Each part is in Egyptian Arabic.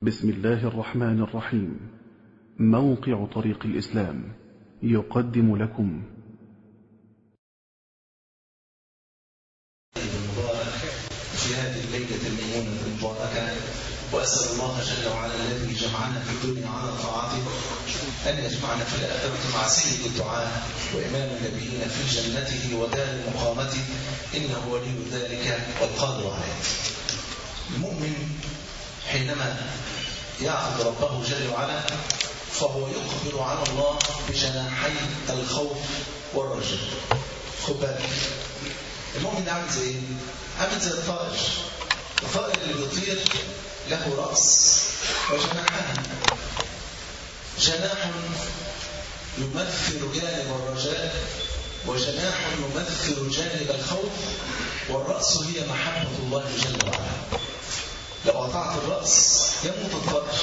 بسم الله الرحمن الرحيم موقع طريق الإسلام يقدم لكم المبارك في هذه الليلة الميمونة المباركة وأسأل الله جل وعلا الذي جمعنا في الدنيا على طاعته أن يجمعنا في الآخرة مع سيد الدعاء وإمام النبيين في جنته ودار مقامته إنه ولي ذلك والقادر عليه المؤمن حينما يعبد ربه جل وعلا فهو يخبر عن الله بجناحي الخوف والرجاء خد بالك المؤمن ده عامل زي ايه؟ عامل زي الطائر الطائر اللي بيطير له رأس وجناحان جناح يمثل جانب الرجاء وجناح يمثل جانب الخوف والرأس هي محبة الله جل وعلا لو قطعت الرأس يموت الطائر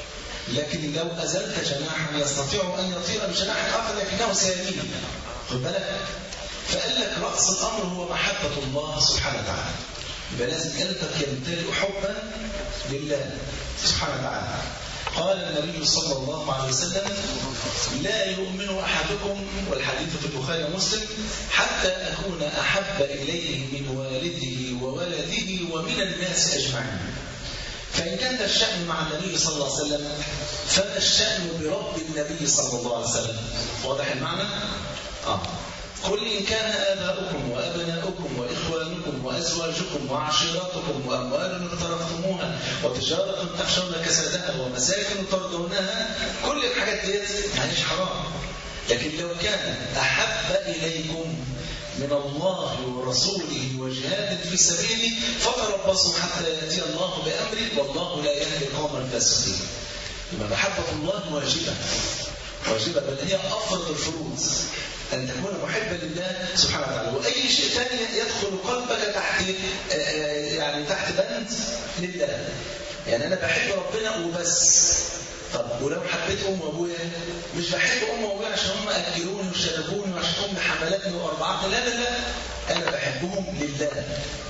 لكن لو أزلت جناحا يستطيع أن يطير بجناح آخر لكنه سيميل خد بالك فقال لك رأس الأمر هو محبة الله سبحانه وتعالى يبقى لازم قلبك يمتلئ حبا لله سبحانه وتعالى قال النبي صلى الله عليه وسلم لا يؤمن أحدكم والحديث في البخاري ومسلم حتى أكون أحب إليه من والده وولده ومن الناس أجمعين فإن كان الشأن مع النبي صلى الله عليه وسلم فما الشأن برب النبي صلى الله عليه وسلم واضح المعنى؟ آه قل إن كان آباؤكم وأبناؤكم وإخوانكم وأزواجكم وعشيرتكم وأموال اقترفتموها وتجارة تخشون كسادها ومساكن ترضونها كل الحاجات ديت ماهيش حرام لكن لو كان أحب إليكم من الله ورسوله وجهاد في سبيله فتربصوا حتى يأتي الله بأمره والله لا يهدي القوم الفاسقين يبقى محبة الله واجبة واجبة بل هي أفضل الفروض أن تكون محبا لله سبحانه وتعالى وأي شيء ثاني يدخل قلبك تحت يعني تحت بند لله يعني أنا بحب ربنا وبس طب ولو حبيت أم وأبويا مش بحب أم وأبويا عشان هم أكلوني وشربوني وعشان هم حملتني وأرضعتني لا لا لا أنا بحبهم لله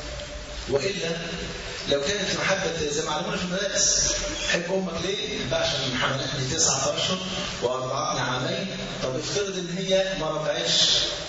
وإلا لو كانت محبة زي ما علمونا في المدارس حب أمك ليه؟ بقى عشان حملتني تسعة أشهر وأرضعتني عامين طب افترض إن هي ما رضعتش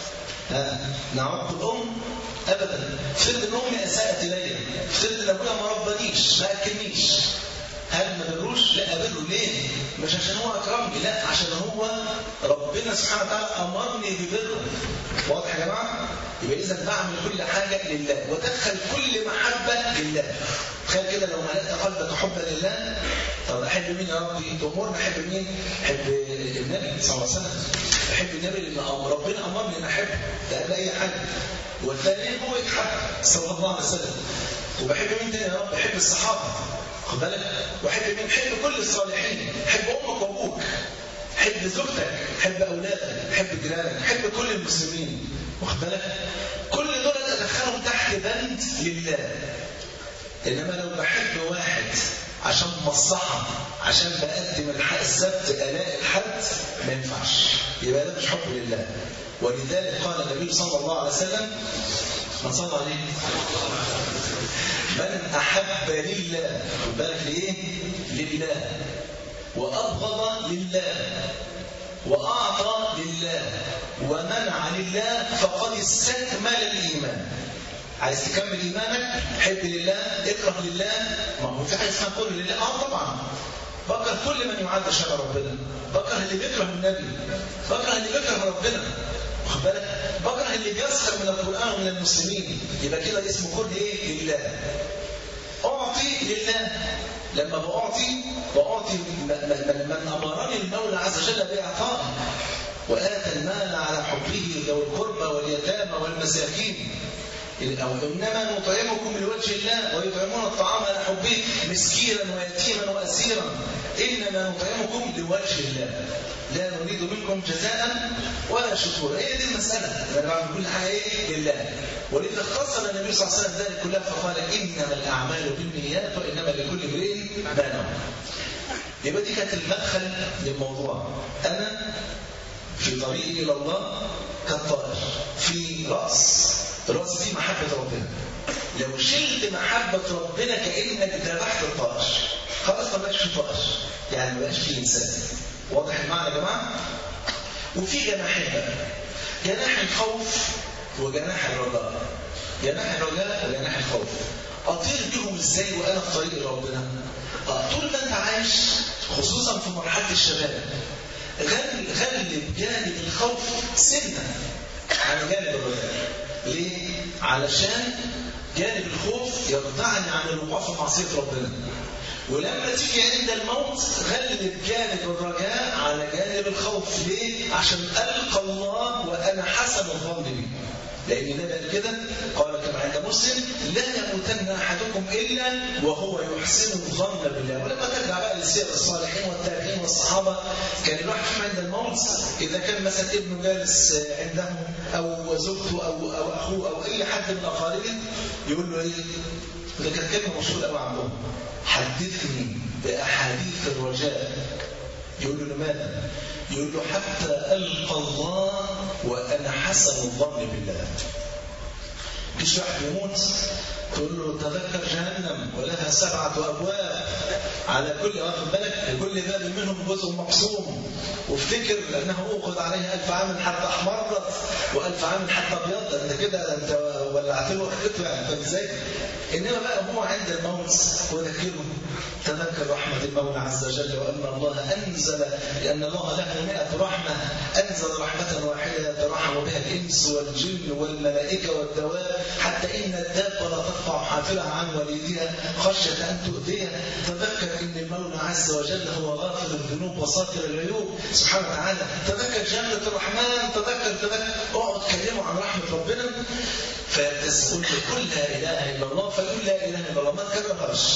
ها نعق الأم أبدا افترض إن أمي أساءت إلي افترض إن أبويا ما ربانيش ما أكلنيش هل ما بروش؟ لا أبره ليه؟ مش عشان هو أكرمني لا عشان هو ربنا سبحانه وتعالى أمرني ببره واضح يا جماعة؟ يبقى إذا بعمل كل حاجة لله ودخل كل محبة لله تخيل كده لو ملأت قلبك حبا لله طب أحب مين يا ربي؟ تأمرني أحب مين؟ أحب النبي صلى الله عليه وسلم أحب النبي لأن ربنا أمرني أن أحبه ده قبل أي حاجة والثاني هو يتحب صلى الله عليه وسلم وبحب مين تاني يا رب؟ أحب الصحابة خد بالك وأحب مين؟ أحب كل الصالحين أحب أمك وأبوك حب زوجتك حب أولادك حب جيرانك حب كل المسلمين واخد بالك كل دول ادخلهم تحت بند لله انما لو بحب واحد عشان مصلحه عشان بقدم الحق السبت الاء الحد ما ينفعش يبقى ده مش حب لله ولذلك قال النبي صلى الله عليه وسلم من صلى عليه من احب لله خد بالك ليه لله وابغض لله وأعطى لله ومنع لله فقد استكمل الإيمان عايز تكمل إيمانك حب لله اكره لله ما هو في حاجة اسمها كل لله اه طبعا بكره كل من يعاد شرع ربنا بكره اللي بيكره النبي بكره اللي بيكره ربنا واخد بالك بكره اللي بيسخر من القرآن ومن المسلمين يبقى كده اسمه كل ايه لله أعطي لله لما بأعطي بأعطي من أمرني المولى عز وجل بإعطائه وآتى المال على حبه ذوي القربى واليتامى والمساكين أو إنما نطعمكم لوجه الله ويطعمون الطعام على حبه مسكينا ويتيما وأسيرا إنما نطعمكم لوجه الله لا نريد منكم جزاء ولا شكورا هي دي المسألة أنا بعمل كل حاجة إيه لله ولذا اختصر النبي صلى الله عليه وسلم ذلك كلها فقال إنما الأعمال بالنيات وإنما لكل امرئ ما نوى يبقى دي كانت المدخل للموضوع أنا في طريقي إلى الله كالطائر في رأس الرأس دي محبة ربنا لو شلت محبة ربنا كأنك ذبحت الطائر خلاص طب بقاش فيه طائر يعني ما بقاش فيه انسان واضح المعنى يا جماعه وفي جناحين بقى جناح الخوف وجناح الرجاء جناح الرجاء وجناح الخوف اطير بيهم ازاي وانا في طريق ربنا طول ما انت عايش خصوصا في مرحله الشباب غلب غلب جانب الخوف سنه عن جانب الرجاء ليه علشان جانب الخوف يردعني عن الوقوع في معصيه ربنا ولما تيجي عند الموت غلب جانب الرجاء على جانب الخوف ليه؟ عشان ألقى الله وأنا حسن الظن به لأن ده قال كده قال كما عند مسلم لا يموتن أحدكم إلا وهو يحسن الظن بالله ولما ترجع بقى لسير الصالحين والتابعين والصحابة كان الواحد فيهم عند الموت إذا كان مثلا ابنه جالس عنده أو زوجته أو أو أخوه أو أي حد من أقاربه يقول له إيه؟ ده كانت كلمة مشهورة قوي عندهم حدثني بأحاديث الرجاء يقول له لماذا؟ يقول له حتى ألقى الله وأنا حسن الظن بالله مش واحد يموت تقول له تذكر جهنم ولها سبعة أبواب على كل واخد بالك لكل باب منهم جزء مقسوم وافتكر أنه أوقد عليها ألف عام حتى أحمرت وألف عام حتى أبيض أنت كده أنت ولعت له ريحته يعني فاهم إزاي؟ إنما بقى هو عند الموت وذكره تذكر رحمة المولى عز وجل وأن الله أنزل لأن الله له مئة رحمة أنزل رحمة واحدة يترحم بها الإنس والجن والملائكة والدواب حتى إن الدابة لا تقطع حافرها عن وليدها خشية أن تؤذيها تذكر إن المولى عز وجل هو غافر الذنوب وساتر العيوب سبحانه وتعالى تذكر جنة الرحمن تذكر تذكر اقعد كلمه عن رحمة ربنا فتقول قل لا إله إلا الله فيقول لا إله إلا الله ما تكررهاش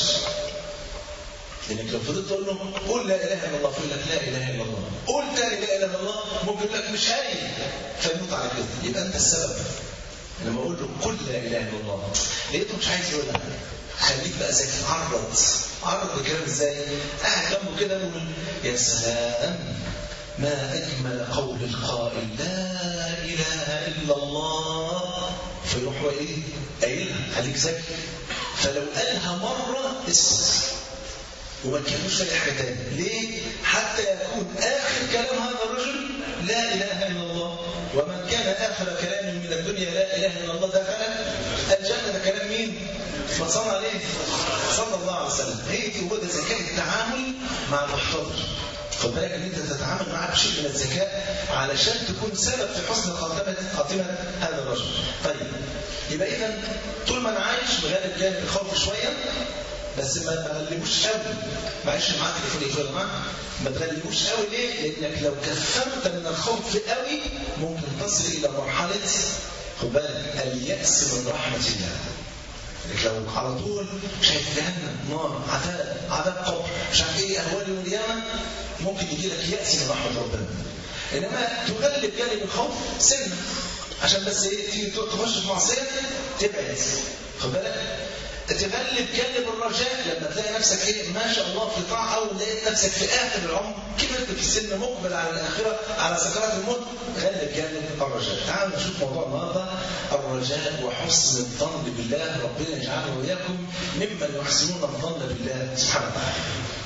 لانك لو فضلت تقول له قول لا اله الا الله فيقول لك لا اله الا الله قول تاني لا اله الا الله ممكن يقول لك مش هاي فيموت على كده يبقى انت السبب لما اقول له قل لا اله الا الله لقيته مش عايز يقولها خليك بقى ذكي عرض عرض الكلام ازاي قاعد جنبه كده يقول يا سلام ما اجمل قول القائل لا اله الا الله فيروح هو ايه قايلها خليك ذكي فلو قالها مره اسكت وما تكلموش في حاجه ثانيه ليه حتى يكون اخر كلام هذا الرجل لا اله الا الله ومن كان اخر كلامه من الدنيا لا اله الا الله دخل الجنه ده كلام مين ما صلى عليه صلى الله عليه وسلم هي دي هو ده ذكاء التعامل مع المحتضر خد بالك ان انت تتعامل معاه بشيء من الذكاء علشان تكون سبب في حسن خاتمه خاتمه هذا الرجل طيب يبقى اذا طول ما انا عايش بغالب جانب الخوف شويه بس ما تغلبوش قوي معلش معاك تليفون يا جماعه ما تغلبوش قوي ليه؟ لانك لو كثرت من الخوف قوي ممكن تصل الى مرحله خد بالك الياس من رحمه الله لك لو على طول شايف جهنم نار عذاب عذاب قبر مش عارف ايه اهوال يوم القيامه ممكن يجي لك ياس من رحمه ربنا انما تغلب جانب الخوف سنه عشان بس ايه تيجي تخش في معصيه تبعد خد بالك تغلب جانب الرجاء لما تلاقي نفسك ايه ما شاء الله في طاعه او لقيت نفسك في اخر العمر كبرت في السن مقبل على الاخره على سكرات الموت غلب جانب الرجاء تعالوا نشوف موضوع النهارده الرجاء وحسن الظن بالله ربنا يجعلنا واياكم ممن يحسنون الظن بالله سبحانه وتعالى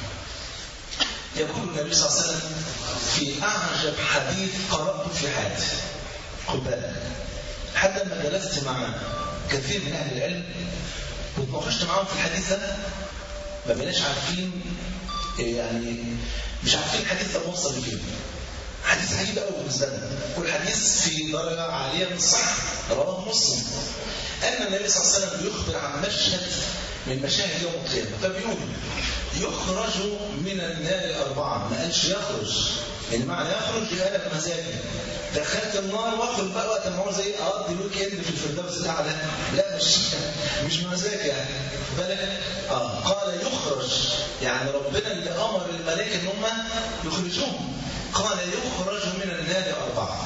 يقول النبي صلى الله عليه وسلم في اعجب حديث قراته في حياتي خد بالك حتى لما جلست مع كثير من اهل العلم واتناقشت معاهم في الحديث ده ما بقيناش عارفين يعني مش عارفين الحديث ده موصل لفين حديث عجيب قوي بالنسبه لنا كل حديث في درجه عاليه من الصحه رواه مسلم ان النبي صلى الله عليه وسلم بيخبر عن مشهد من مشاهد يوم القيامه فبيقول يخرج من النار اربعه ما قالش يخرج يعني معنى يخرج يبقى لك مزاجي دخلت النار واخرج بقى وقت ما هو زي اقضي الويك اند في الفردوس الاعلى لا مش مش مزاج يعني بالك اه قال يخرج يعني ربنا اللي امر الملائكه ان هم يخرجوهم قال يخرج من النار اربعه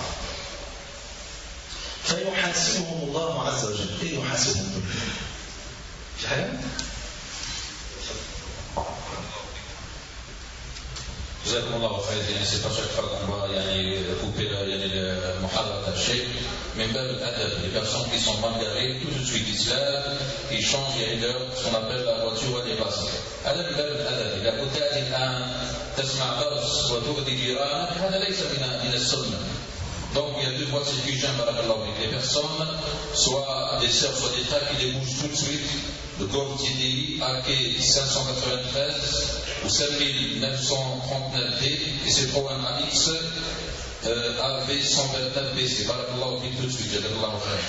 فيحاسبهم الله عز وجل ايه يحاسبهم دول؟ في حاجه؟ جزاكم الله خير يعني سي chaque fois qu'on va يعني couper يعني المحاضرة الشيء من باب الأدب les personnes qui sont mal garées tout de suite ils se lèvent ils changent il y a une heure ce qu'on appelle la voiture elle est basse هذا من باب الأدب لابد الآن تسمع درس وتؤذي جيرانك هذا ليس من من السنة Donc il y a deux voies de circuit Les personnes, soit des sœurs, soit des frères qui les bougent tout de suite. Le Golf TDI AK 593 ou 5939D et c'est pour un AX euh, AV 129B. C'est pas la tout de suite. Jazakallah khair.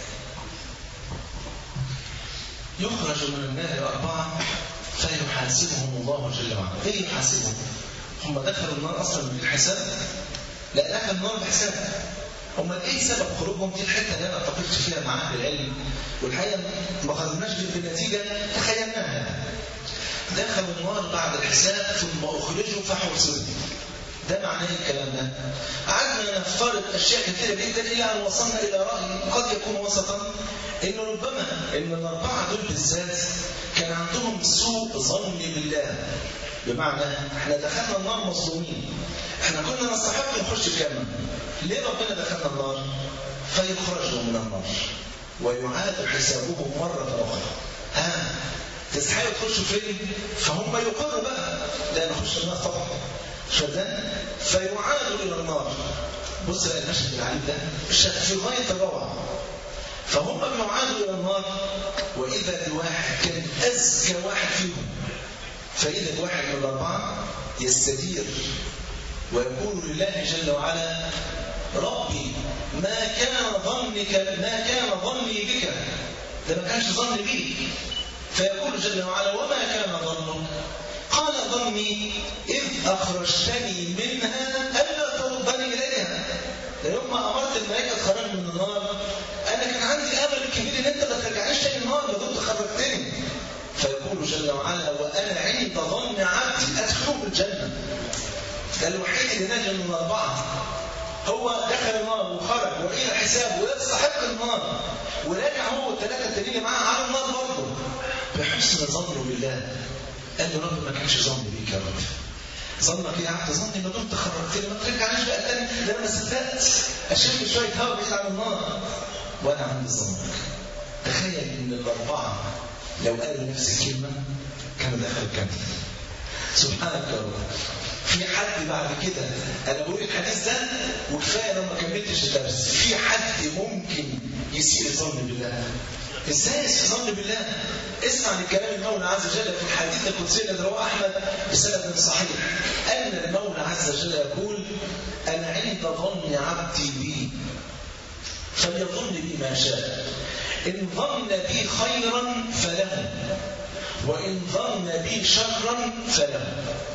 يخرج من النار أربعة فيحاسبهم الله جل وعلا ايه يحاسبهم هم دخلوا النار اصلا من الحساب لا دخل النار بحساب هم ايه سبب خروجهم دي الحته اللي انا اتفقت فيها مع اهل العلم والحقيقه ما خرجناش بالنتيجه تخيلناها دخلوا النار بعد الحساب ثم اخرجوا فحوصلوا ده معناه الكلام ده قعدنا نفترض اشياء كثيره جدا الى ان وصلنا الى راي قد يكون وسطا انه ربما ان الاربعه دول بالذات كان عندهم سوء ظن بالله بمعنى احنا دخلنا النار مظلومين احنا كنا نستحق نخش الجنه ليه ربنا دخلنا النار فيخرجوا من النار ويعاد حسابهم مره اخرى ها تستحقوا تخشوا فين فهم يقروا بقى لا نخش النار طبعا شدان فيعادوا الى النار بص المشهد العجيب ده في غايه الروعه فهم بيعادوا الى النار واذا الواحد كان اذكى واحد فيهم فاذا الواحد من الاربعه يستدير ويقول لله جل وعلا ربي ما كان ظنك ما كان ظني بك ده ما كانش ظني بيك فيقول جل وعلا وما كان ظنك قال ظني إذ أخرجتني منها ألا تردني إليها يوم ما أمرت الملائكة تخرج من النار أنا كان عندي أمل كبير إن أنت ما ترجعنيش تاني النار ما دمت خرجتني فيقول جل وعلا وأنا عند ظن عبدي أدخله الجنة ده الوحيد اللي نجا من الأربعة هو دخل النار وخرج وإلى حسابه ويستحق النار ورجع هو الثلاثة التانيين معاه على النار برضه بحسن ظنه بالله قال له رب ما كانش ظني بيك يا رب ظنك ايه يا عبد ظني ما دمت خرجتني ما ترجعنيش بقى تاني ده انا ما صدقت اشم شويه هوا بعيد عن النار وانا عندي ظنك تخيل ان الاربعه لو قالوا نفس الكلمه كانوا دخلوا الجنه سبحانك يا رب في حد بعد كده انا بقول الحديث ده وكفايه لو ما كملتش الدرس في حد ممكن يسيء الظن بالله ازاي يسيء الظن بالله اسمع من كلام المولى عز وجل في الحديث القدسي الذي رواه احمد بسند صحيح ان المولى عز وجل يقول انا عند ظن عبدي بي فليظن بي ما شاء ان ظن بي خيرا فله وان ظن بي شرا فله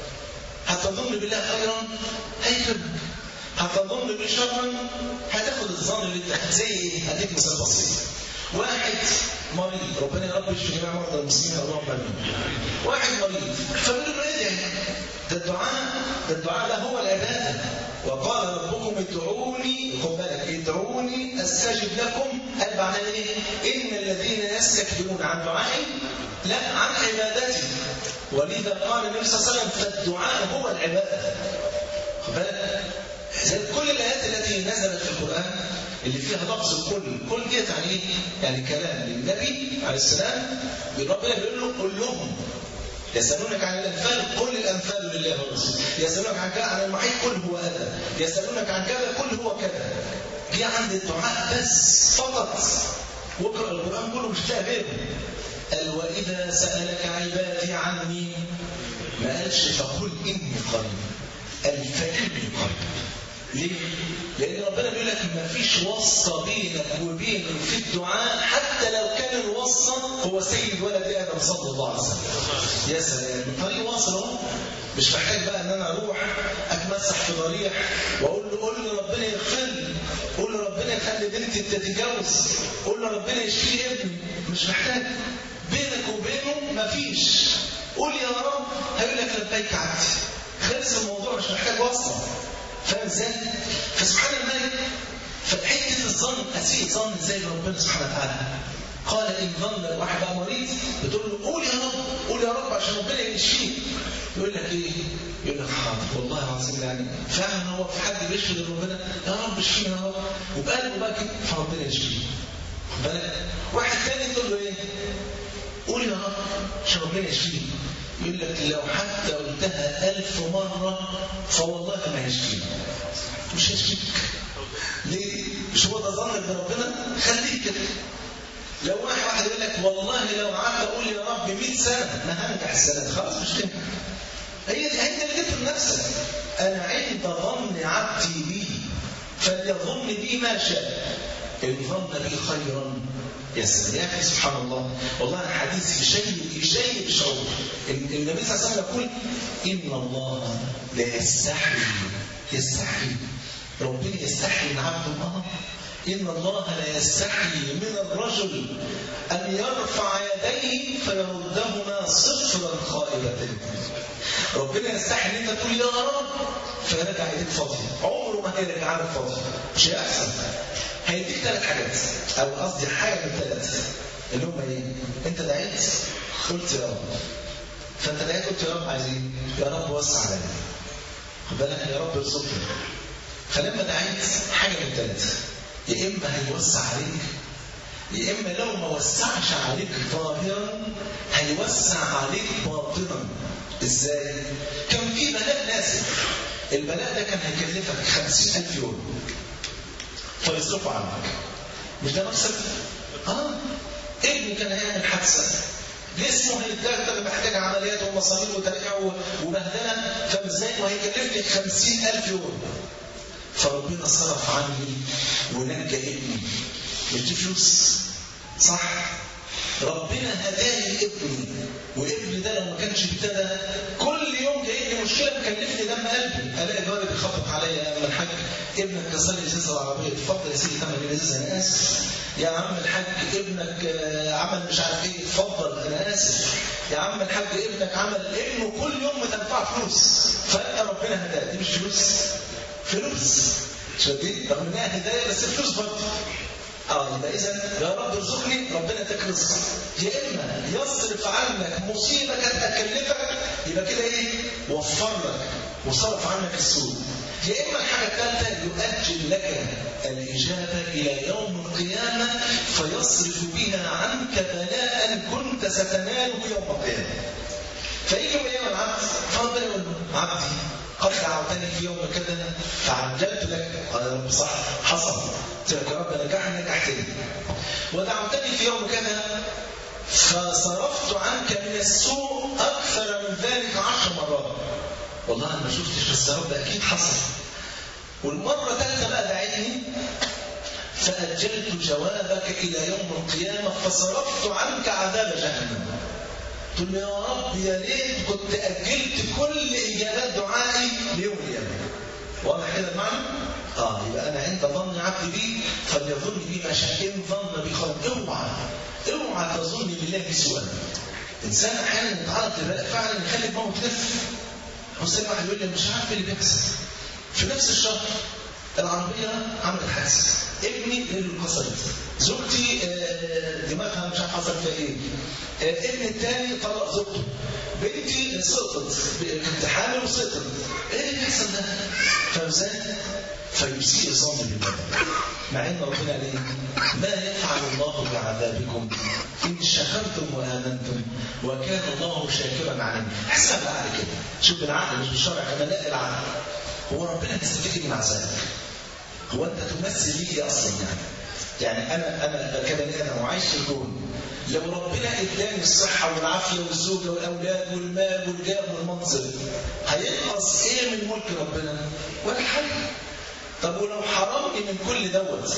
هتظن بالله خيرا هيكرمك هتظن بي شرا هتاخد الظن اللي انت زي ايه؟ هديك مثال بسيط واحد مريض ربنا يا رب يشفي جميع مرضى المسلمين اللهم امين واحد مريض فبيقول له ادعي ده الدعاء ده الدعاء ده هو العباده وقال ربكم ادعوني خد بالك ادعوني استجب لكم قال معناه ايه؟ ان الذين يستكبرون عن دعائي لا عن عبادتي ولذا قال النبي صلى الله عليه وسلم فالدعاء هو العباده خد بالك زي كل الايات التي نزلت في القران اللي فيها لفظ الكل كل ديت يعني ايه؟ يعني كلام للنبي عليه السلام ربنا بيقول له قل لهم يسألونك عن الأنفال قل الأنفال لله والرسول يسألونك عن كذا عن المحيط قل هو هذا يسألونك عن كذا قل هو كذا دي عند الدعاء بس فقط واقرأ القرآن كله مش هتلاقي غيره قال وإذا سألك عبادي عني ما قالش فقل إني قريب قال فإني قريب ليه؟ لأن ربنا بيقول لك ما فيش واسطة بينك وبينه في الدعاء حتى لو كان الواسطة هو سيد ولد آدم صلى الله عليه وسلم. يا سلام طريق واصل اهو مش محتاج بقى ان انا اروح اتمسح في ضريح واقول له قول له ربنا يغفر لي قول له ربنا يخلي بنتي تتجوز قول له ربنا يشفي ابني مش محتاج بينك وبينه مفيش قول يا رب هيقول لك لبيك عبدي خلص الموضوع مش محتاج واسطه فاهم ازاي؟ فسبحان الملك فحته الظن اسيء ظن ازاي بربنا سبحانه وتعالى قال ان ظن واحد بقى مريض بتقول له قول يا رب قول يا رب عشان ربنا يشفيك يقول لك ايه؟ يقول لك حاضر والله العظيم يعني فعلا هو في حد بيشفي غير ربنا يا رب اشفينا يا رب وبقلبه بقى كده فربنا يشفيه بالك واحد تاني تقول له ايه؟ قول يا رب عشان ربنا يشفيني يقول لك لو حتى قلتها ألف مرة فوالله ما يشفيك مش هيشفيك ليه؟ مش هو ده ظنك بربنا؟ خليك كده لو واحد واحد يقول لك والله لو قعدت اقول يا رب 100 سنه ما هنجح السنه خلاص مش تنجح هي انت اللي جبت لنفسك انا عند ظن عبدي بي فليظن بي ما شاء ان ظن بي خيرا يا سلام يا اخي سبحان الله والله الحديث يشيب يشيب شعور النبي صلى الله عليه وسلم يقول ان الله لا يستحي يستحي ربنا يستحي من عبده اه إن الله لا يستحي من الرجل أن يرفع يديه فيردهما صفرا خائبتين ربنا يستحي ان انت تقول يا رب فيرجع ايديك فاضيه عمره ما هيرجع لك فاضيه مش هيحصل هيديك ثلاث حاجات او قصدي حاجه من ثلاث اللي هم ايه؟ انت دعيت قلت يا رب فانت دعيت قلت يا رب عايز ايه؟ يا رب وسع عليا خد بالك يا رب ارزقني فلما دعيت حاجه من ثلاث يا اما هيوسع عليك يا اما لو ما وسعش عليك ظاهرا هيوسع عليك باطنا ازاي؟ كان في بلاء نازل البلاء ده كان هيكلفك 50000 يورو فيصرفوا عنك مش ده مكسب؟ اه ابني كان هيعمل حادثه جسمه هيتدغدغ محتاج عمليات ومصاريف وترقيع وبهدله فازاي وهيكلفني 50000 يورو فربنا صرف عني ونجى ابني مش دي فلوس صح ربنا هداني ابني وابني ده لو ما كانش ابتدى كل يوم جاي لي مشكله مكلفني دم قلبي الاقي جاري بيخبط عليا يا عم الحاج ابنك كسر لي ازازه العربيه اتفضل يا سيدي ثمن الازازه انا اسف يا عم الحاج ابنك عمل مش عارف ايه اتفضل انا اسف يا عم الحاج ابنك عمل ابنه كل يوم بتنفع فلوس فجاه ربنا هداه دي مش فلوس فلوس شديد رغم انها هدايه بس فلوس برضه اه يبقى اذا يا رب ارزقني ربنا يديك رزق يا اما يصرف عنك مصيبه كانت تكلفك يبقى كده ايه وفر لك وصرف عنك السوء يا اما الحاجه الثالثه يؤجل لك الاجابه الى يوم القيامه فيصرف بها عنك بلاء كنت ستناله يوم القيامه فيجي يوم العبد فربنا يقول له عبدي قد دعوتني في يوم كذا فعجلت لك قال يا رب صح حصل قلت لك يا رب نجحني نجحتني ودعوتني في يوم كذا فصرفت عنك من السوء اكثر من ذلك عشر مرات والله انا ما شفتش بس يا رب اكيد حصل والمره الثالثه بقى دعيتني فاجلت جوابك الى يوم القيامه فصرفت عنك عذاب جهنم قلت له يا رب يا ريت كنت اجلت كل اجابات دعائي ليوم القيامه واضح كده المعنى؟ اه يبقى انا عند ظن عبدي بي فليظن بي ما شاء ان ظن بي خيرا اوعى اوعى تظن بالله سوءا انسان احيانا يتعرض لبلاء فعلا يخلي دماغه تلف بص واحد يقول لي مش عارف ايه اللي بيحصل في نفس الشهر العربيه عملت حادث ابني رجله اتكسرت زوجتي دماغها مش عارف حصل فيها ايه ابني الثاني طلق زوجته بنتي سقطت كنت حامل وسقطت ايه اللي بيحصل ده؟ فاهم ازاي؟ فيسيء الظن بالله مع ان ربنا قال ما يفعل الله بعذابكم ان شكرتم وامنتم وكان الله شاكرا عليم حسب العقل كده شوف بالعقل مش بالشرع كمان لا العقل هو ربنا بيستفيد من عذابك هو انت تمثل ليه اصلا يعني يعني انا انا كبني ادم وعايش في الكون لو ربنا اداني الصحه والعافيه والزوجه والاولاد والمال والجاه والمنصب هينقص ايه من ملك ربنا؟ ولا حاجه طب ولو حرمني من كل دوت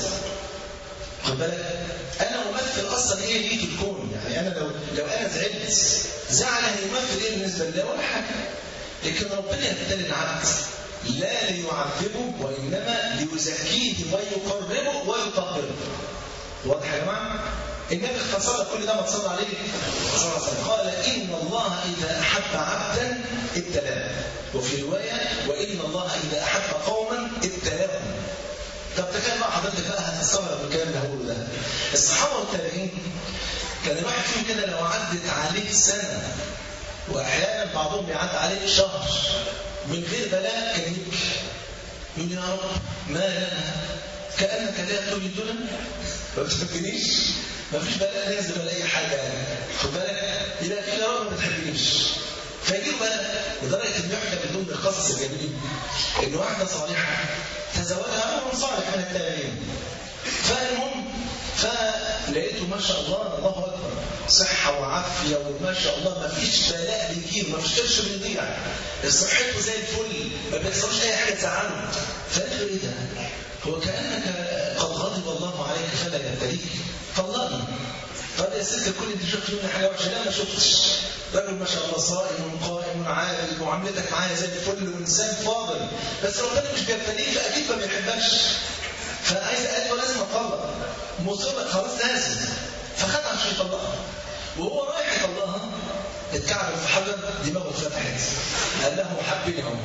خد بالك انا ممثل اصلا ايه ليه في الكون يعني انا لو لو انا زعلت زعل هيمثل ايه بالنسبه لله ولا حاجه لكن ربنا يبتلي العبد لا ليعذبه وانما ليزكيه ويقربه ويطهره واضح يا جماعه النبي اختصر لك كل ده ما تصلى عليه صلى الله عليه وسلم قال ان الله اذا احب عبدا ابتلاه وفي روايه وان الله اذا احب قوما ابتلاهم طب تخيل بقى حضرتك بقى هتستغرب من الكلام اللي هقوله ده الصحابه والتابعين كان الواحد فيهم كده لو عدت عليه سنه واحيانا بعضهم بيعدي عليه شهر من غير بلاء كان يبكي يقول يا رب ما لنا كانك لا تريدنا ما بتفكرنيش مفيش بلاء نازل ولا اي حاجه خد بالك يبقى اكيد يا رب ما بتحبنيش فيجيب بقى لدرجه ان يحكى من ضمن القصص الجميل ان واحده صالحه تزوجها رجل صالح من التابعين فالمهم فلقيته ما شاء الله الله اكبر صحه وعافيه وما شاء الله ما فيش بلاء بيجيب ما فيش قرش بيضيع صحته زي الفل ما بيحصلش اي حاجه تزعله فقال له ايه ده؟ هو كانك قد غضب الله عليك فلا يبتليك طلقني طب يا ست كل انت شفت مني حاجه وحشه لا ما شفتش راجل ما شاء الله صائم قائم عادل معاملتك معايا زي الفل وانسان فاضل بس ربنا مش بيبتليك فاكيد ما بيحبكش فعايز قال له لازم اطلق مصيبه خلاص لازم فخد عشان يطلقها وهو رايح يطلقها اتكعب في حجر دماغه اتفتحت قال له حبني اهو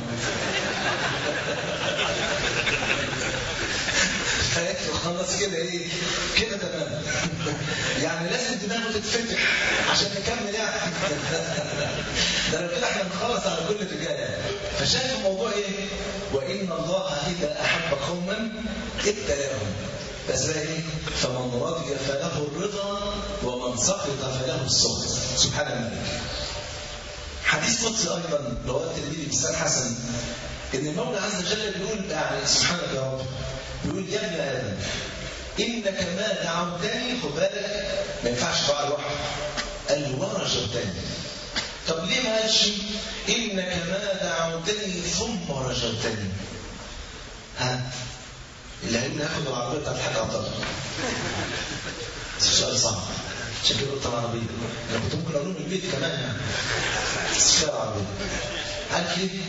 فقالت له خلاص كده ايه كده تمام يعني لازم دماغه تتفتح عشان نكمل يعني ده لو كده احنا نخلص على كل الرجاله فشايف الموضوع ايه وان الله اذا احب قوما ابتلاهم بس بقى ايه فمن رضي فله الرضا ومن سخط فله السخط سبحان الملك حديث قدسي ايضا رواه الترمذي بسند حسن ان المولى عز وجل بيقول يعني سبحانك يا رب بيقول يا ابن ادم انك ما دعوتني خد بالك ما ينفعش دعاء لوحده قال له ورجوتني طب ليه ما قالش انك ما دعوتني ثم رجوتني ها اللي هيقول ياخد العربيه بتاعت الحاج عبد الله سؤال صعب عشان كده قلت العربيه انا كنت ممكن اقول من البيت كمان يعني بس كفايه العربيه عارف ليه؟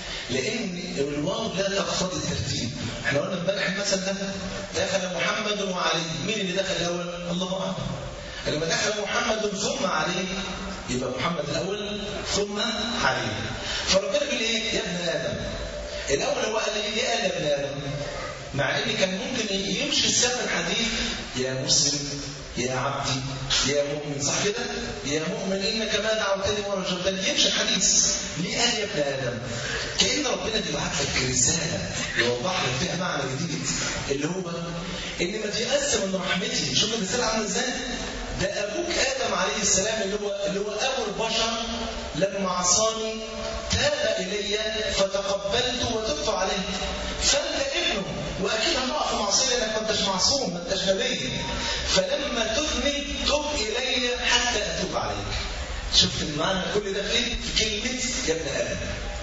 لان الواو لا تقتضي الترتيب احنا قلنا امبارح المثل ده دخل محمد وعلي مين اللي دخل الاول الله اعلم لما دخل محمد ثم علي يبقى محمد الاول ثم علي فربنا بيقول ايه يا ابن ادم الاول هو قال ايه يا ابن ادم مع ان كان ممكن يمشي السبب الحديث يا مسلم يا عبدي يا مؤمن صح كده يا مؤمن انك ما دعوتني ورجوتني يمشي الحديث ليه قال يا ابن ادم كان ربنا بيبعت لك رساله يوضح لك فيها معنى جديد اللي هو ان ما تيأس من رحمتي شوف الرساله عامله ازاي ده ابوك ادم عليه السلام اللي هو اللي هو ابو البشر لما عصاني تاب الي فتقبلت وتبت عليه فانت ابنه واكيد هتقع في معصيه لانك ما انتش معصوم ما انتش نبي فلما تذنب تب الي حتى اتوب عليك شفت المعنى كل ده فين في كلمه يا ابن ادم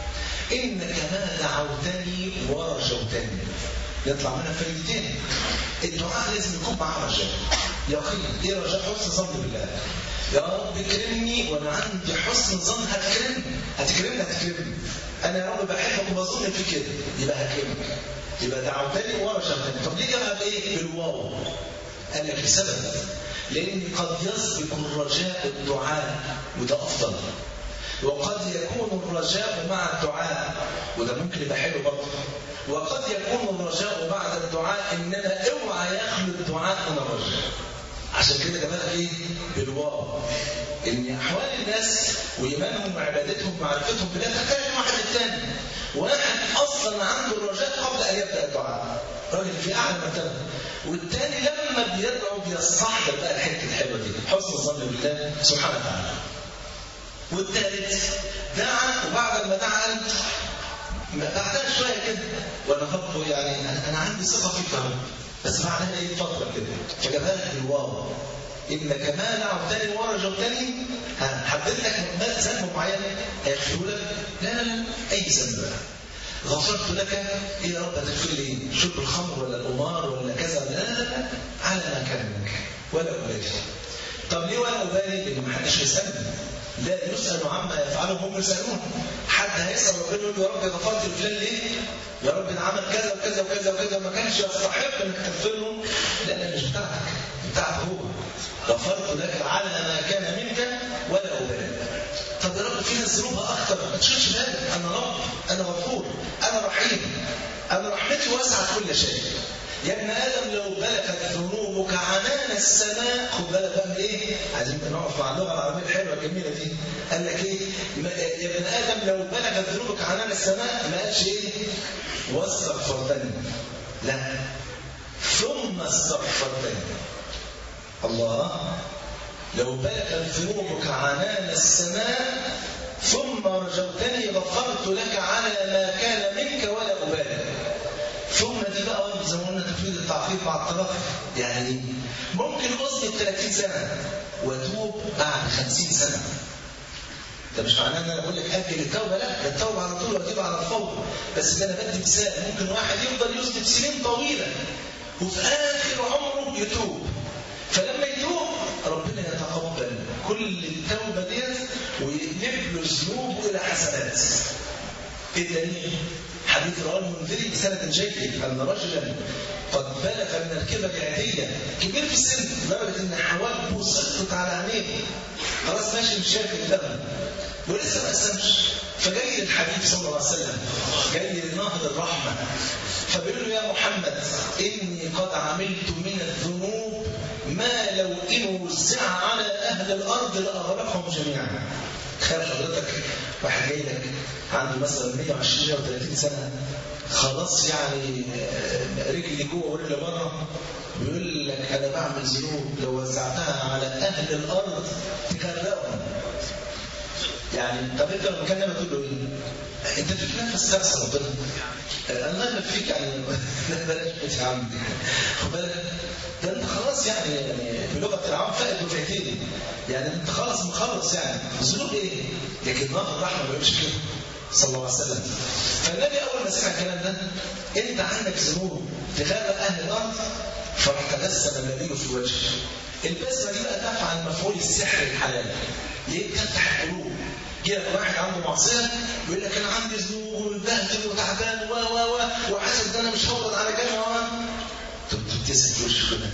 انك ما دعوتني ورجوتني يطلع منها فايدتين الدعاء لازم يكون معاه رجاء يقين ايه رجاء حسن ظن بالله يا رب اكرمني وانا عندي حسن ظن هتكرمني هتكرمني هتكرمني انا يا رب بحبك وبظن في كده يبقى هكرمك يبقى دعوتني ورجوتني طب ليه جابها بايه بالواو قال لك لسبب لان قد يسبق الرجاء الدعاء وده افضل وقد يكون الرجاء مع الدعاء وده ممكن يبقى حلو برضه وقد يكون الرجاء بعد الدعاء انما اوعى يخلو الدعاء من الرجاء عشان كده جابها ايه بالواو ان احوال الناس وايمانهم وعبادتهم ومعرفتهم بالله تختلف واحد الثاني واحد اصلا عنده الرجاء قبل ان يبدا الدعاء راجل في اعلى مرتبه والثاني لما بيدعو بيستحضر بقى الحته الحلوه دي حسن الظن بالله سبحانه وتعالى والثالث دعا وبعد ما دعا قال بعدها شويه كده وانا رب يعني انا عندي ثقه فيك يا رب بس بعدها ايه فتره كده فجابها لك بالواو انك ما دعوتني ورجوتني حدد لك ذنب معين هيغفر لك لا لا لا اي ذنب بقى غفرت لك ايه يا رب هتغفر لي شرب الخمر ولا القمار ولا كذا لا لا لا على ما كان منك ولا ابالي طب ليه ولا ابالي؟ لان ما حدش هيسالني لا يسأل عما يفعله هم يسألون حد هيسأل ربنا يقول له يا رب غفرت لفلان ليه؟ يا رب ده عمل كذا وكذا وكذا وكذا ما كانش يستحق انك تغفر له لا لا مش بتاعتك بتاعك هو غفرت لك على ما كان منك ولا أبالي طب يا رب في ناس ذنوبها اكتر ما تشغلش بالك انا رب انا غفور انا رحيم انا رحمتي واسعت كل شيء يا ابن ادم لو بلغت ذنوبك عنان السماء خد بالك بقى ايه عايزين نقف مع اللغه العربيه الحلوه الجميله دي قال لك ايه يا ابن ادم لو بلغت ذنوبك عنان السماء ما قالش ايه واستغفرتني لا ثم استغفرتني الله لو بلغت ذنوبك عنان السماء ثم رجوتني غفرت لك على ما كان منك ولا أبالي ثم دي بقى زي ما قلنا تفويض التعقيد مع الترف يعني ممكن اذنب 30 سنه واتوب بعد 50 سنه ده مش معناه ان انا بقول لك اجل التوبه لا ده التوبه على طول واتوب على الفور بس ده انا بدي مثال ممكن واحد يفضل يذنب سنين طويله وفي اخر عمره يتوب فلما يتوب ربنا يتقبل كل التوبه ديت ويقلب له ذنوبه الى حسنات ايه الدليل؟ حديث رواه المنذري بسند جيد ان رجلا قد بلغ من الكبر عتيه كبير في السن لدرجه ان حواجبه سقطت على عينيه خلاص ماشي مش شايف الدم ولسه ما اسلمش فجاي الحبيب صلى الله عليه وسلم جاي لنهض الرحمه فبيقول له يا محمد اني قد عملت من الذنوب ما لو ان وزع على اهل الارض لاغرقهم جميعا تخيل حضرتك واحد جاي لك عنده مثلا 120 130 سنه خلاص يعني رجلي جوه ورجلي بره بيقول لك انا بعمل ذنوب لو وزعتها على اهل الارض تغرقهم يعني طب انت لما كان تقول له ايه؟ انت بتتنافس نفس ربنا الله يبارك فيك يعني بلاش يا عم خد بالك ده انت خلاص يعني يعني بلغه العام فائد دفعتين يعني انت خلاص مخلص يعني ذنوب ايه؟ لكن نهر الرحمه ما بيقولش كده صلى الله عليه وسلم فالنبي اول ما سمع الكلام ده انت عندك ذنوب تغرق اهل الارض فراح تبسم النبي في وجهه البسمه دي بقى تفعل مفعول السحر الحلال ليه تفتح القلوب جه واحد عنده معصيه يقول لك انا عندي ذنوب ومتبهدل وتعبان و و و وحاسس ان انا مش هقدر على جنه و تبتسم في وشه كده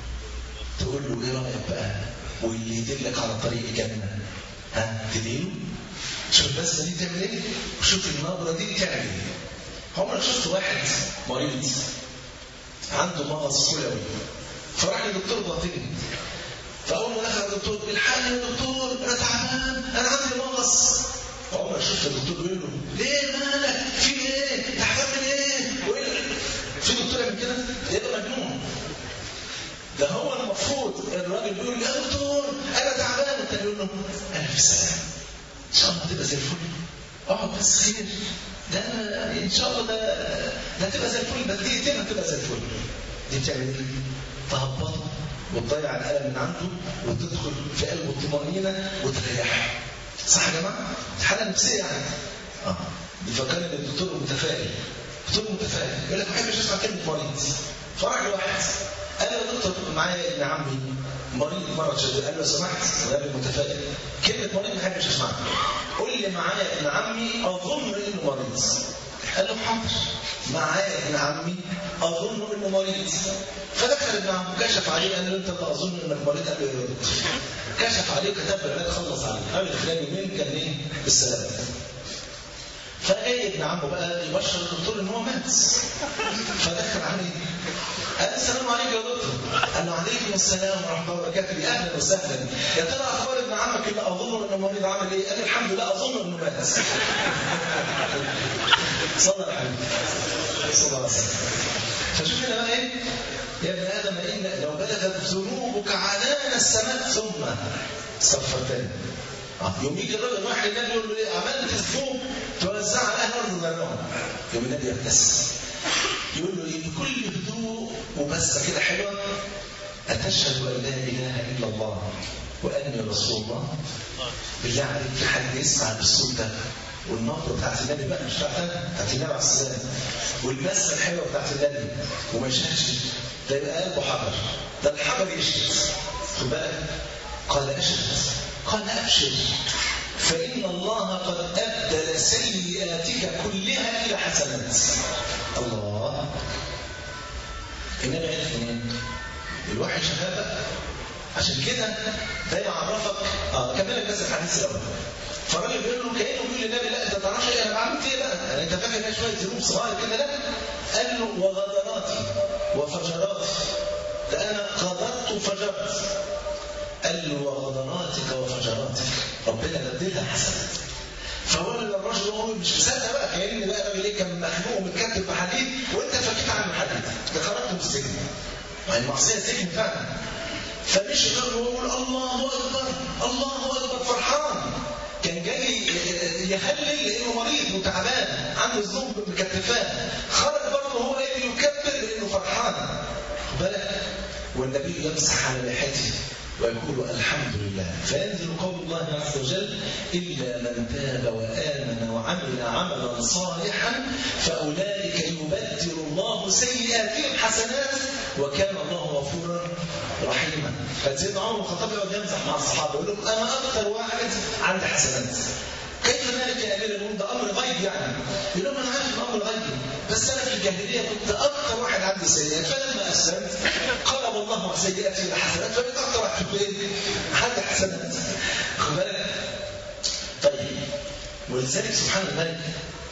تقول له ايه رايك بقى واللي يدلك على طريق الجنه ها تديله شوف البسمه دي بتعمل ايه وشوف النبره دي بتعمل ايه عمرك شفت واحد مريض عنده مغص كلوي فراح لدكتور باطني فاول ما دخل الدكتور الحقني يا دكتور انا تعبان انا عندي مغص فعمرك شفت الدكتور بيقول له ليه مالك في ايه تعبان من ايه وايه في دكتور يعمل كده يبقى مجنون ده هو المفروض الراجل بيقول يا دكتور انا تعبان والتاني يقول له انا في سلام ان شاء الله هتبقى زي الفل اقعد بس خير ده انا ان شاء الله ده ده هتبقى زي الفل ده دقيقتين هتبقى زي الفل دي بتعمل ايه؟ تهبطه وتضيع الالم من عنده وتدخل في قلبه الطمانينه وتريحه صح يا جماعه؟ حاله نفسيه يعني اه بيفكرني ان الدكتور متفائل دكتور متفائل يقول لك ما بحبش اسمع كلمه مريض فراح لواحد قال له يا دكتور معايا ابن عمي مريض مرض شديد قال له سمحت راجل متفائل كلمه مريض ما بحبش اسمعها قول لي معايا ابن عمي اظن انه مريض قال له حاضر معايا ابن عمي اظن انه مريض فدخل ابن عمه كشف عليه قال له انت اللي اظن انك مريض قال له يا دكتور كشف عليه كتب له العلاج خلص عليه قال له فلان يومين كان ايه بالسلامه فجاي ابن عمه بقى يبشر الدكتور ان هو مات فدخل عليه قال السلام عليكم يا دكتور قال له عليكم السلام ورحمه الله وبركاته اهلا وسهلا يا ترى اخبار ابن عمك اللي اظن انه مريض عامل ايه؟ قال الحمد لله اظن انه مات صلى على الحبيب صلى الله عليه وسلم فشوف هنا بقى ايه؟ يا ابن ادم ان لو بلغت ذنوبك عنان السماء ثم استغفر تاني يوم يجي الراجل واحد النبي يقول له ايه عملت الذنوب توزعها على اهل الارض وذرهم يوم النبي يبتسم يقول له ايه بكل هدوء وبسه كده حلوه اتشهد ان لا اله الا الله واني رسول الله بالله عليك في حد يسمع بالصوت ده والنبره بتاعت النبي بقى مش بتاعتنا بتاعت النبي عليه السلام والبسه الحلوه بتاعت النبي وما يشهدش ده يبقى قلبه حجر ده الحجر يشهد خد بالك قال اشهد قال ابشر فإن الله قد أبدل سيئاتك كلها إلى حسنات الله النبي عرف منين؟ الوحي شهادة عشان كده ده يعرفك اه كمل بس الحديث الاول فالراجل بيقول له كانه بيقول للنبي لا انت ما تعرفش ايه انا عملت ايه بقى؟ يعني انت فاكر ان شويه ذنوب صغيره كده لا قال له وغدراتي وفجراتي ده انا غدرت وفجرت قال له وغدراتك وفجراتك ربنا بدلها حسنات فولى الرجل وهو مش مصدق بقى كان بقى الراجل ايه كان مخنوق ومتكتب بحديد وانت فكيت عنه الحديد ده خرجت من السجن يعني المعصيه سجن فعلا فمش غير يقول الله اكبر الله اكبر فرحان كان جاي يهلل لانه مريض وتعبان عنده ذنوب مكتفاه خرج برضه هو ايه يكبر لانه فرحان بالك والنبي يمسح على لحيته ويقول الحمد لله فينزل قول الله عز وجل إلا من تاب وآمن وعمل عملا صالحا فأولئك يبدل الله سيئاتهم حسنات وكان الله غفورا رحيما فسيدنا عمر الخطاب يقعد يمزح مع الصحابه يقول لهم انا اكثر واحد عندي حسنات كيف ذلك يا امير المؤمنين ده امر غيب يعني يقول لهم انا عارف ان امر غيب بس انا في الجاهليه كنت اكثر واحد عندي سيئات فلما اسلمت قلب الله سيئاتي الى حسنات فبقيت اكثر واحد في البيت عندي حسنات خد بالك طيب ولذلك سبحان الملك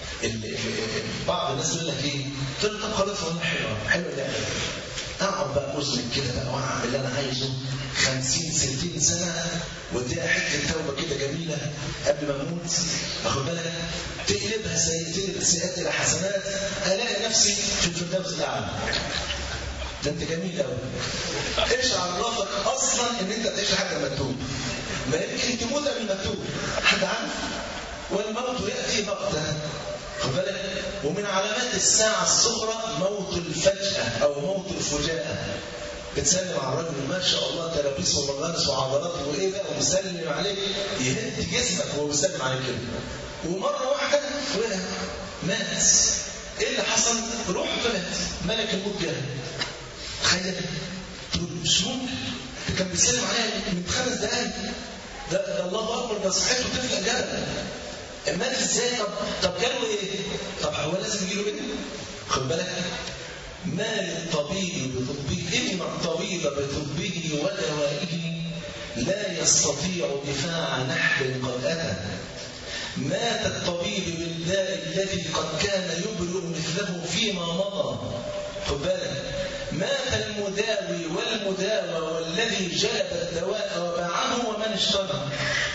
بعض الناس يقول لك ايه؟ تقول له طب خلاص والله حلوه حلوه اللعبه اقعد بقى اذنك كده بقى واعمل اللي انا عايزه 50 60 سنه واديها حته توبه كده جميله قبل ما اموت واخد بالك تقلبها سيئات تقلب سيئات الى حسنات الاقي نفسي في الفردوس الاعلى ده انت جميل قوي ايش عرفك اصلا ان انت تعيش حتى لما تتوب ما يمكن تموت قبل ما تتوب حد عارف والموت ياتي بغته خد بالك ومن علامات الساعة الصغرى موت الفجأة أو موت الفجاءة بتسلم على الراجل ما شاء الله تلابيس ومغانس وعضلات وايه بقى ومسلم عليك يهد جسمك وهو بيسلم عليك كده ومره واحده وقع مات ايه اللي حصل؟ روح طلعت ملك الموت جاي تخيل تقول مش ممكن ده كان بيسلم عليا من خمس دقايق ده, ده الله اكبر ده صحته تفلق جبل مات ازاي طب طب جاله ايه؟ طب هو لازم يجيله ايه؟ خد بالك ما للطبيب بطبه ان الطبيب بطبه ودوائه لا يستطيع دفاع نحل قد اتى مات الطبيب بالداء الذي قد كان يبرئ مثله فيما مضى خد بالك مات المداوي والمداوى والذي جلب الدواء وباعه ومن اشترى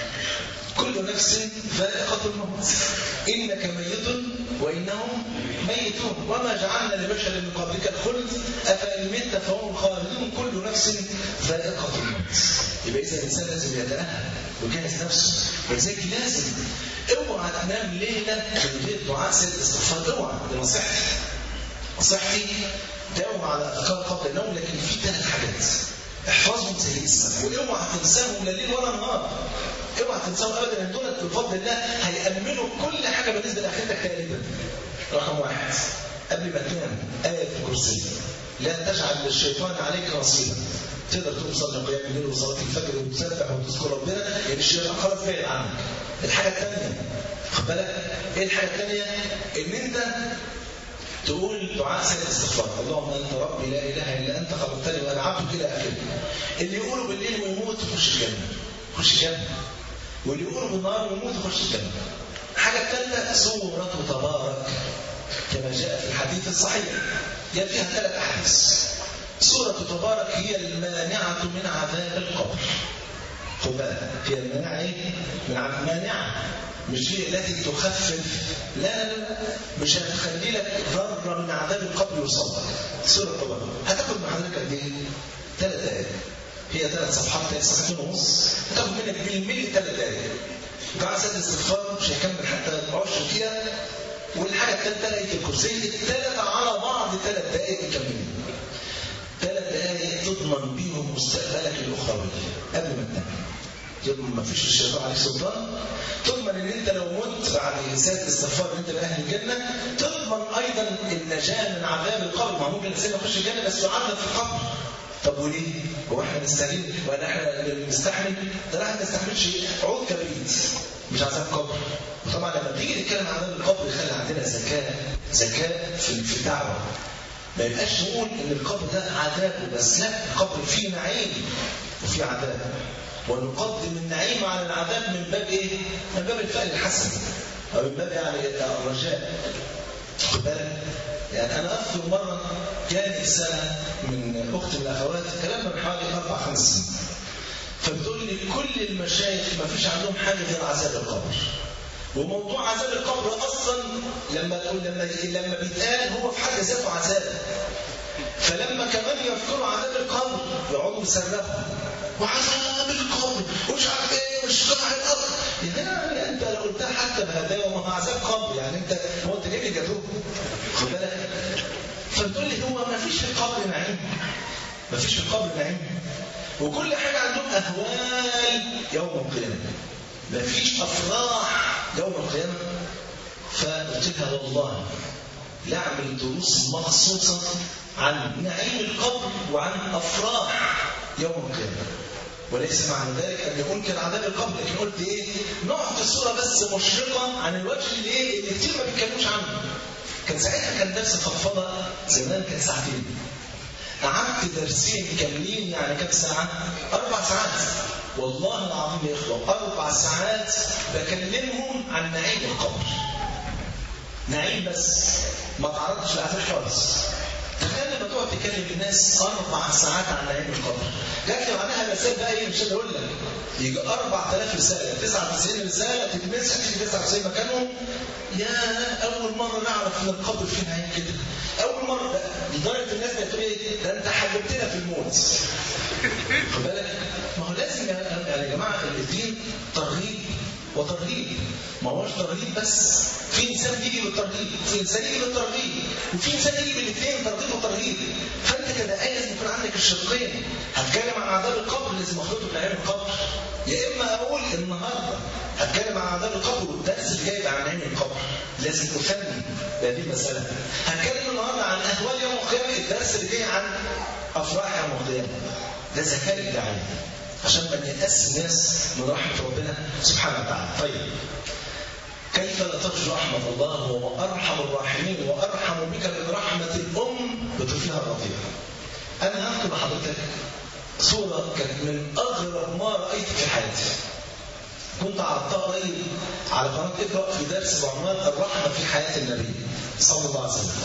كل نفس ذائقة الموت إنك ميت وإنهم ميتون وما جعلنا لبشر من قبلك الخلد أفإن مت فهم خالدون كل نفس ذائقة الموت يبقى إذا الإنسان لازم يتأهل ويجهز نفسه ولذلك لازم اوعى تنام ليلة من غير دعاء سيد الاستغفار اوعى دي نصيحتي نصيحتي داوم على أذكار قبل النوم لكن في ثلاث حاجات احفظهم زي اسمك واوعى تنساهم لا ليل ولا نهار اوعى تنساهم ابدا ان دول بفضل الله هيأمنوا كل حاجه بالنسبه لاخرتك تقريبا رقم واحد قبل ما تنام آية الكرسي لا تجعل للشيطان عليك نصيبا تقدر تقوم تصلي قيام الليل وصلاه الفجر وتسبح وتذكر ربنا يعني الشيطان خلاص بعيد عنك الحاجه الثانيه خد بالك ايه الحاجه الثانيه ان انت تقول دعاء سيد الاستغفار اللهم انت ربي لا اله الا انت خلقتني وانا عبدك الى اخره اللي يقوله بالليل ويموت يخش الجنه يخش الجنه واللي يقوله بالنهار ويموت يخش الجنه الحاجه الثالثه سوره تبارك كما جاء في الحديث الصحيح جاء فيها ثلاث احاديث سوره تبارك هي المانعه من عذاب القبر خد بالك هي المانعه ايه؟ من عذاب مانعه مش هي التي تخفف لا لا لا مش هتخلي لك ذره من عذاب القبر يوصل لك سوره طبعا هتاخد مع حضرتك قد ايه؟ ثلاث دقائق هي ثلاث صفحات ثلاث صفحتين ونص هتاخد منك بالملي ثلاث دقائق دعاء سد الاستغفار مش هيكمل حتى عشر فيها والحاجه الثالثه ايه الكرسي الثلاثه على بعض ثلاث دقائق مكملين ثلاث دقائق تضمن بيهم مستقبلك الاخروي قبل ما تنام يضمن ما فيش الشيطان عليك سلطان تضمن ان انت لو مت بعد انسان الاستغفار ان انت من اهل الجنه تضمن ايضا النجاه من عذاب القبر ما ممكن الانسان يخش الجنه بس يعذب في القبر طب وليه؟ هو احنا نستهين ولا احنا نستحمل؟ ده لا ما نستحملش عود كبريت مش عذاب قبر وطبعا لما تيجي نتكلم عن عذاب القبر يخلي عندنا ذكاء ذكاء في في الدعوه ما يبقاش نقول ان القبر ده عذاب بس لا القبر فيه نعيم وفيه عذاب ونقدم النعيم على العذاب من باب ايه؟ من باب الفعل الحسن او من باب يعني الرجاء خد بالك يعني انا اذكر مره جاني رساله من اخت من الاخوات كلام من حوالي اربع خمس سنين فبتقول لي كل المشايخ ما فيش عندهم حاجه غير عذاب القبر وموضوع عذاب القبر اصلا لما تقول لما لما بيتقال هو في حد ذاته عذاب فلما كمان يذكروا عذاب القبر يقعدوا يصرخوا وعذاب القبر ومش عارف ايه ومش قطع الارض يعني انت لو قلتها حتى بهداوه ما هو عذاب قبر يعني انت هو انت جايب لي جاتوه خد بالك فبتقول لي هو ما فيش في القبر نعيم ما فيش في القبر نعيم وكل حاجه عندهم اهوال يوم القيامه ما فيش افراح يوم القيامه فقلت لها والله لا اعمل دروس مخصوصه عن نعيم القبر وعن افراح يوم القيامه وليس معنى ذلك ان انكر عذاب القبر لكن قلت ايه نعطي صوره بس مشرقه عن الوجه اللي ايه اللي كتير ما بيتكلموش عنه كان ساعتها كان درس فضفضه زمان كان ساعتين قعدت درسين كاملين يعني كام ساعه اربع ساعات والله العظيم يا اخوه اربع ساعات بكلمهم عن نعيم القبر نعيم بس ما تعرضتش للعذاب خالص تخيل لما تقعد تكلم الناس اربع ساعات عن نعيم القبر جات لي معناها رسائل بقى ايه مش هقول لك يجي 4000 رساله 99 رساله تتمسح تيجي 99 مكانهم يا اول مره نعرف ان القبر فيه نعيم كده اول مره لدرجه الناس بتقول ايه ده انت حببتنا في الموت خد بالك ما هو لازم يا جماعه الدين ترغيب وترهيب ما هوش ترغيب بس في انسان بيجي بالترغيب في انسان يجي بالترغيب وفي انسان يجي بالاثنين ترغيب وترهيب فانت كداعيه لازم يكون عندك الشقين هتكلم عن عذاب القبر لازم اخلطه بنعيم القبر يا اما اقول النهارده هتكلم عن عذاب القبر والدرس اللي جاي عن نعيم القبر لازم اثني بهذه المساله هتكلم النهارده عن اهوال يوم القيامه الدرس اللي جاي عن افراح يوم القيامه ده ذكاء الداعيه عشان ما نيأس الناس من رحمة ربنا سبحانه وتعالى طيب كيف لا ترجو رحمة الله وهو أرحم الراحمين وأرحم بك من رحمة الأم بطفلها الرضيع أنا هذكر لحضرتك صورة كانت من أغرب ما رأيت في حياتي كنت عرضتها قريب على قناة اقرأ في درس بعنوان الرحمة في حياة النبي صلى الله عليه وسلم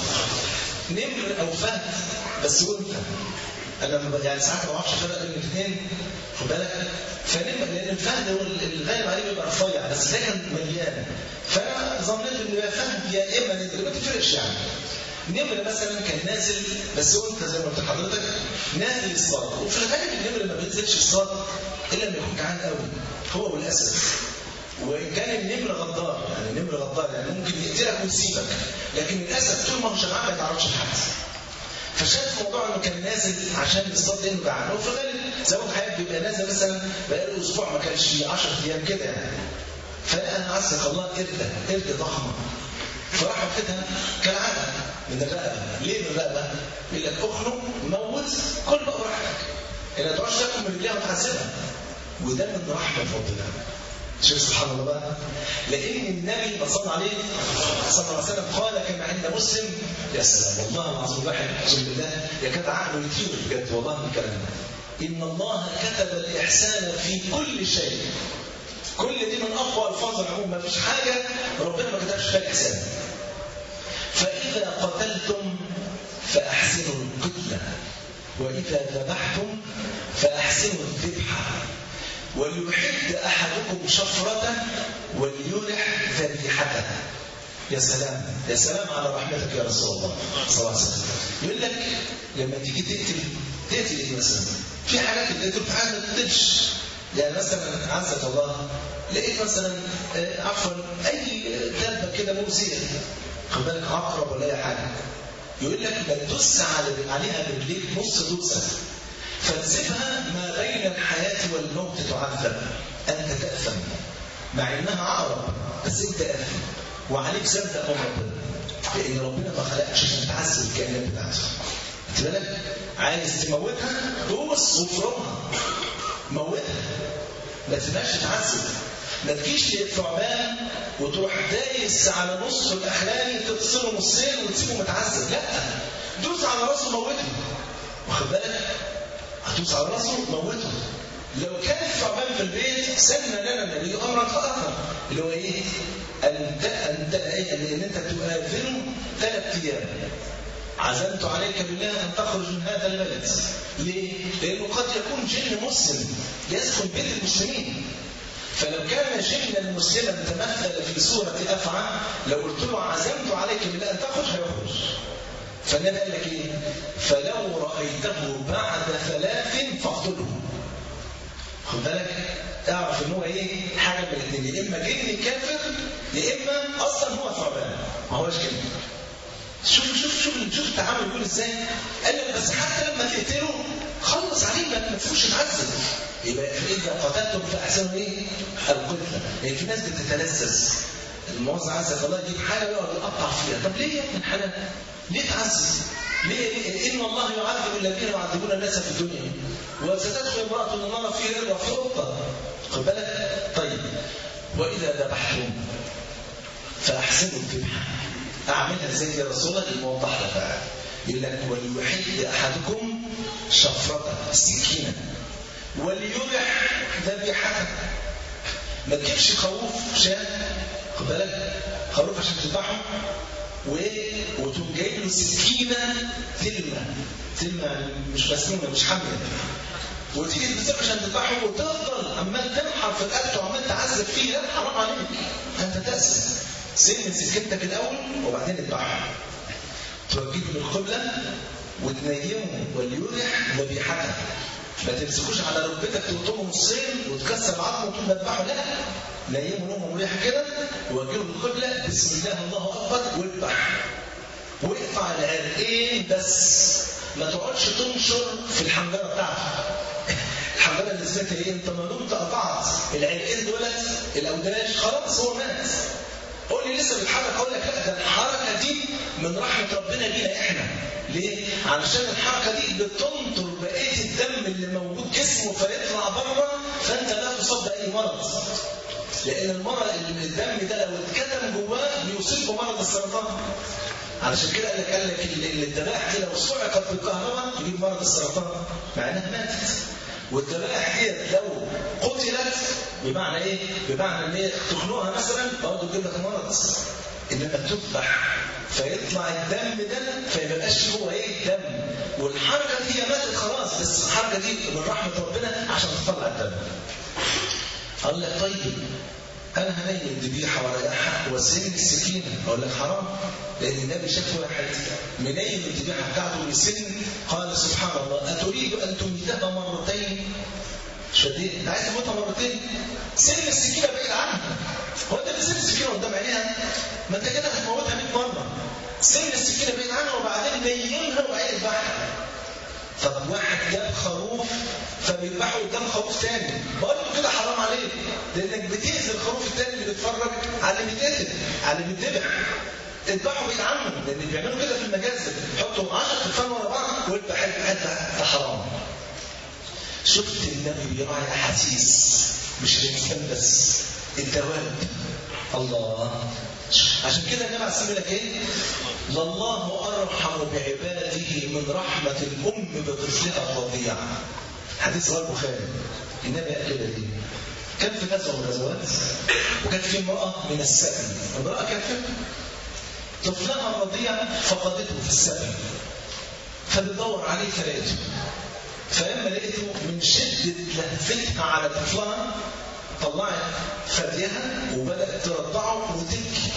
نمر أو فهد بس وانت انا يعني ساعات ما بعرفش افرق بين الاثنين خد بالك فنمر لان الفهد هو الغالب عليه بيبقى رفيع بس ده كان مليان فانا ظنيت ان يبقى فهد يا اما نمر ما تفرقش يعني نمر مثلا كان نازل بس هو انت زي ما قلت لحضرتك نازل الصاد وفي الغالب النمر ما بينزلش الصاد الا لما يكون جعان قوي هو والاسد وان كان النمر غدار يعني النمر غدار يعني ممكن يقتلك ويسيبك لكن الاسد طول ما هو شغال ما يتعرضش لحد فشاف موضوع انه كان نازل عشان يصطاد لانه جعان وفي الغالب زي ما حضرتك بيبقى نازل مثلا بقاله اسبوع ما كانش 10 ايام كده يعني فلقى عزك الله قرده قرده ضخمه فراح واخدها كالعاده من الرقبه ليه من الرقبه؟ يقول لك اخنق موت كل بقى براحتك ان ما تقعدش تاكل من رجليها وتعذبها وده من رحمه ربنا شوف سبحان الله بقى لان النبي صلى عليه صلى الله عليه وسلم قال كما عند مسلم يا سلام والله العظيم الواحد اقسم بالله يكاد عقله يطير بجد والله من الكلام ان الله كتب الاحسان في كل شيء كل دي من اقوى الفاظ العموم ما فيش حاجه ربنا ما كتبش فيها الاحسان فاذا قتلتم فاحسنوا القتله واذا ذبحتم فاحسنوا الذبحه وليحد أحدكم شفرته وليرح ذبيحته يا سلام يا سلام على رحمتك يا رسول الله صلى الله عليه وسلم يقول لك لما تيجي تقتل تقتل ايه مثلا في حاجات اللي تقتل في حاجات ما تقتلش يعني مثلا عزك الله لقيت مثلا آه عفوا اي دابه كده مؤذيه خد بالك عقرب ولا اي حاجه يقول لك ما تدوس على عليها برجليك نص دوسه فتسيبها ما بين الحياة والموت تعذب أنت تأثم مع إنها عقرب بس أنت آثم وعليك ذنب أمر ربنا لأن ربنا ما خلقش عشان تعذب الكائنات بتاعته خد بالك عايز تموتها دوس وفرمها موتها ما تبقاش تعذب ما تجيش للثعبان وتروح دايس على نصه الاخراني تفصله نصين وتسيبه متعذب لا دوس على راسه موته واخد بالك هتدوس على راسه موته لو كان الثعبان في البيت سن لنا النبي امرا اخر اللي هو ايه؟ ان انت ان انت تؤذنه ثلاث ايام عزمت عليك بالله ان تخرج من هذا البلد ليه؟ لانه قد يكون جن مسلم يسكن بيت المسلمين فلو كان جنا مسلما تمثل في صورة أفعى لو قلت له عزمت عليك بالله أن تخرج هيخرج فالنبي قال لك ايه فلو رايته بعد ثلاث فاقتله خد بالك اعرف ان هو ايه حاجه من الاثنين يا اما جن كافر يا اما اصلا هو ثعبان ما هوش كده شوف شوف شوف شوف التعامل يقول ازاي قال لك بس حتى لما تقتله خلص عليه ما تفوش تعذب يبقى اذا قتلتم فاحسنوا ايه القتله يعني في ناس بتتلذذ الموزع عز الله يجيب حاجه ويقعد يقطع فيها طب ليه يا ابن الحلال ليه تعذب ليه ان الله يعذب الذين يعذبون الناس في الدنيا وستدخل امراه النار في رضا في قطه خد بالك طيب واذا ذبحتم فاحسنوا الذبح اعملها ازاي يا رسول الله الموضح لك بقى يقول لك وليحد احدكم شفرته سكينه وليرح ذبيحته ما تجيبش خروف شاه خد بالك خروف عشان تذبحه وايه وتقوم جايب له سكينه تلمه تلمه مش مسنونه مش حاميه وتيجي تمسكه عشان تذبحه وتفضل عمال تنحر في رقبته وعمال تعذب فيه لا حرام عليك انت تاسف سن سكتك الاول وبعدين اذبحه توجهه للقبله وتنيمه وليرح ذبيحته ما تمسكوش على ركبتك تقطمه نصين وتكسر عظمه وتقوم تذبحه لا نيمه نومه مريحه كده ووجهه للقبله بسم الله الله اكبر واذبح واقطع العرقين بس ما تقعدش تنشر في الحنجره بتاعته الحنجره اللي سمعتها ايه انت ما دمت قطعت العرقين دولت الاوداج خلاص هو مات قول لي لسه بيتحرك اقول لك لا ده الحركه دي من رحمه ربنا بينا احنا ليه؟ علشان الحركه دي بتنطر بقيه الدم اللي موجود جسمه فيطلع بره فانت لا تصاب باي مرض لان المرض الدم ده لو اتكتم جواه بيصيب بمرض السرطان علشان كده قال لك قال لك الذبائح دي لو صعقت بالكهرباء تجيب مرض السرطان مع انها ماتت والذبائح ديت لو قتلت بمعنى ايه؟ بمعنى ان هي تخنقها مثلا برضه تجيب لك مرض انما تذبح فيطلع الدم ده فما يبقاش هو ايه دم والحركه دي هي ماتت خلاص بس الحركه دي من رحمه ربنا عشان تطلع الدم قال لك طيب انا هنيم الذبيحه واريحها واسن السكينه اقول لك حرام لان النبي شاف واحد منيم الذبيحه بتاعته بسن قال سبحان الله اتريد ان تميتها مرتين شديد انت عايز تموتها مرتين سن السكينه بعيد عنها هو انت بتسن السكينه قدام عينيها ما انت كده هتموتها 100 مره سن السكينه بعيد عنها وبعدين نيمها وبعدين اذبحها طب واحد جاب خروف فبيذبحه قدام خروف تاني بقول له كده حرام عليك لانك بتاذي الخروف التاني اللي بيتفرج على اللي بيتقتل على اللي بيتذبح اذبحوا بعيد عنه لان بيعملوا كده في المجازر يحطوا 10 تفان ورا بعض ويذبح حته حته ده حرام شفت النبي بيراعي احاسيس مش الانسان بس الدواب الله عشان كده النبي عليه الصلاه لك ايه؟ لله ارحم بعباده من رحمه الام بطفلها الرضيع. حديث رواه البخاري. النبي قال كده ليه؟ كان في غزوه من الغزوات وكانت في امراه من السبي، امراه كافره طفلها الرضيع فقدته في السبي. فبتدور عليه فلقيته. فلما لقيته من شده لهفتها على طفلها طلعت ثديها وبدأت ترضعه وتبكي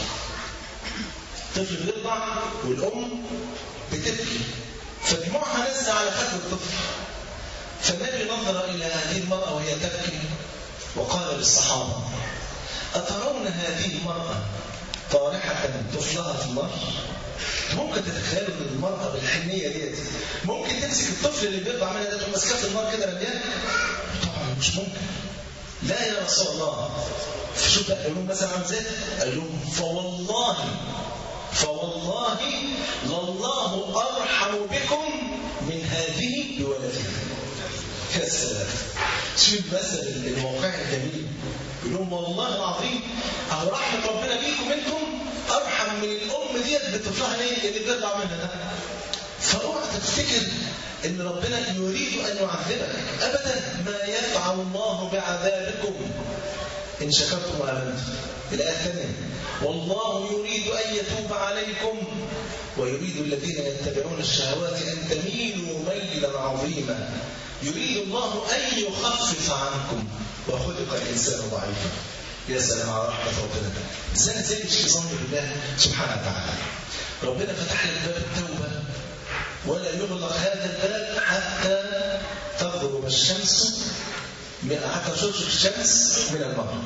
الطفل بيرضع والأم بتبكي فدموعها نزل على خد الطفل فالنبي نظر إلى هذه المرأة وهي تبكي وقال للصحابة أترون هذه المرأة طارحة طفلها في النار ممكن تتخيلوا ان المرأة بالحنية ديت ممكن تمسك الطفل اللي بيرضع منها ده تقوم ماسكاه في النار كده رمياه طبعا مش ممكن لا يا رسول الله شوف قال لهم مثلا عن ذلك قال لهم فوالله فوالله لله ارحم بكم من هذه بولدها يا سلام شوف المثل الواقعي الجميل يقول لهم والله العظيم اهو رحمه ربنا بيكم انتم ارحم من الام ديت بطفلها ايه اللي بيرضع منها ده فاوعى تفتكر ان ربنا يريد ان يعذبك ابدا ما يفعل الله بعذابكم ان شكرتم وامنتم الايه الثانيه والله يريد ان يتوب عليكم ويريد الذين يتبعون الشهوات ان تميلوا ميلا عظيما يريد الله ان يخفف عنكم وخلق الانسان ضعيفا يا سلام على رحمه ربنا الانسان ازاي مش في ظن بالله سبحانه وتعالى ربنا فتح لك باب التوبة ولا يغلق هذا الباب حتى تغرب الشمس من حتى تشرق الشمس من المغرب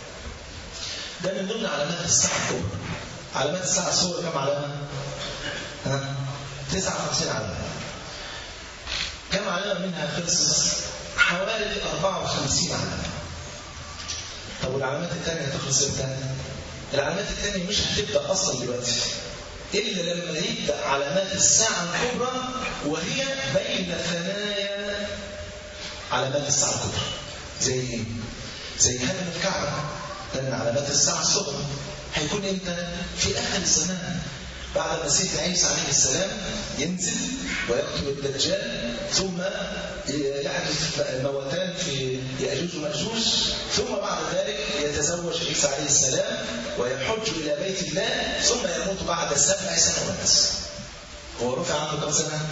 ده من ضمن علامات الساعة الكبرى علامات الساعة الصغرى كم علامة؟ ها؟ 59 علامة كم علامة منها خلصت؟ حوالي 54 علامة طب والعلامات الثانية هتخلص امتى؟ العلامات الثانية مش هتبدأ أصلا دلوقتي إلا لما يبدأ علامات الساعة الكبرى وهي بين ثنايا علامات الساعة الكبرى زي ايه؟ زي هدم الكعبة ده من علامات الساعة الصغرى هيكون امتى؟ في آخر الزمان بعد ما سيدنا عيسى عليه السلام ينزل ويقتل الدجال ثم يحدث موتان في يأجوج ومأجوج ثم بعد ذلك يتزوج عيسى عليه السلام ويحج إلى بيت الله ثم يموت بعد سبع سنوات هو رفع عنده كم سنة؟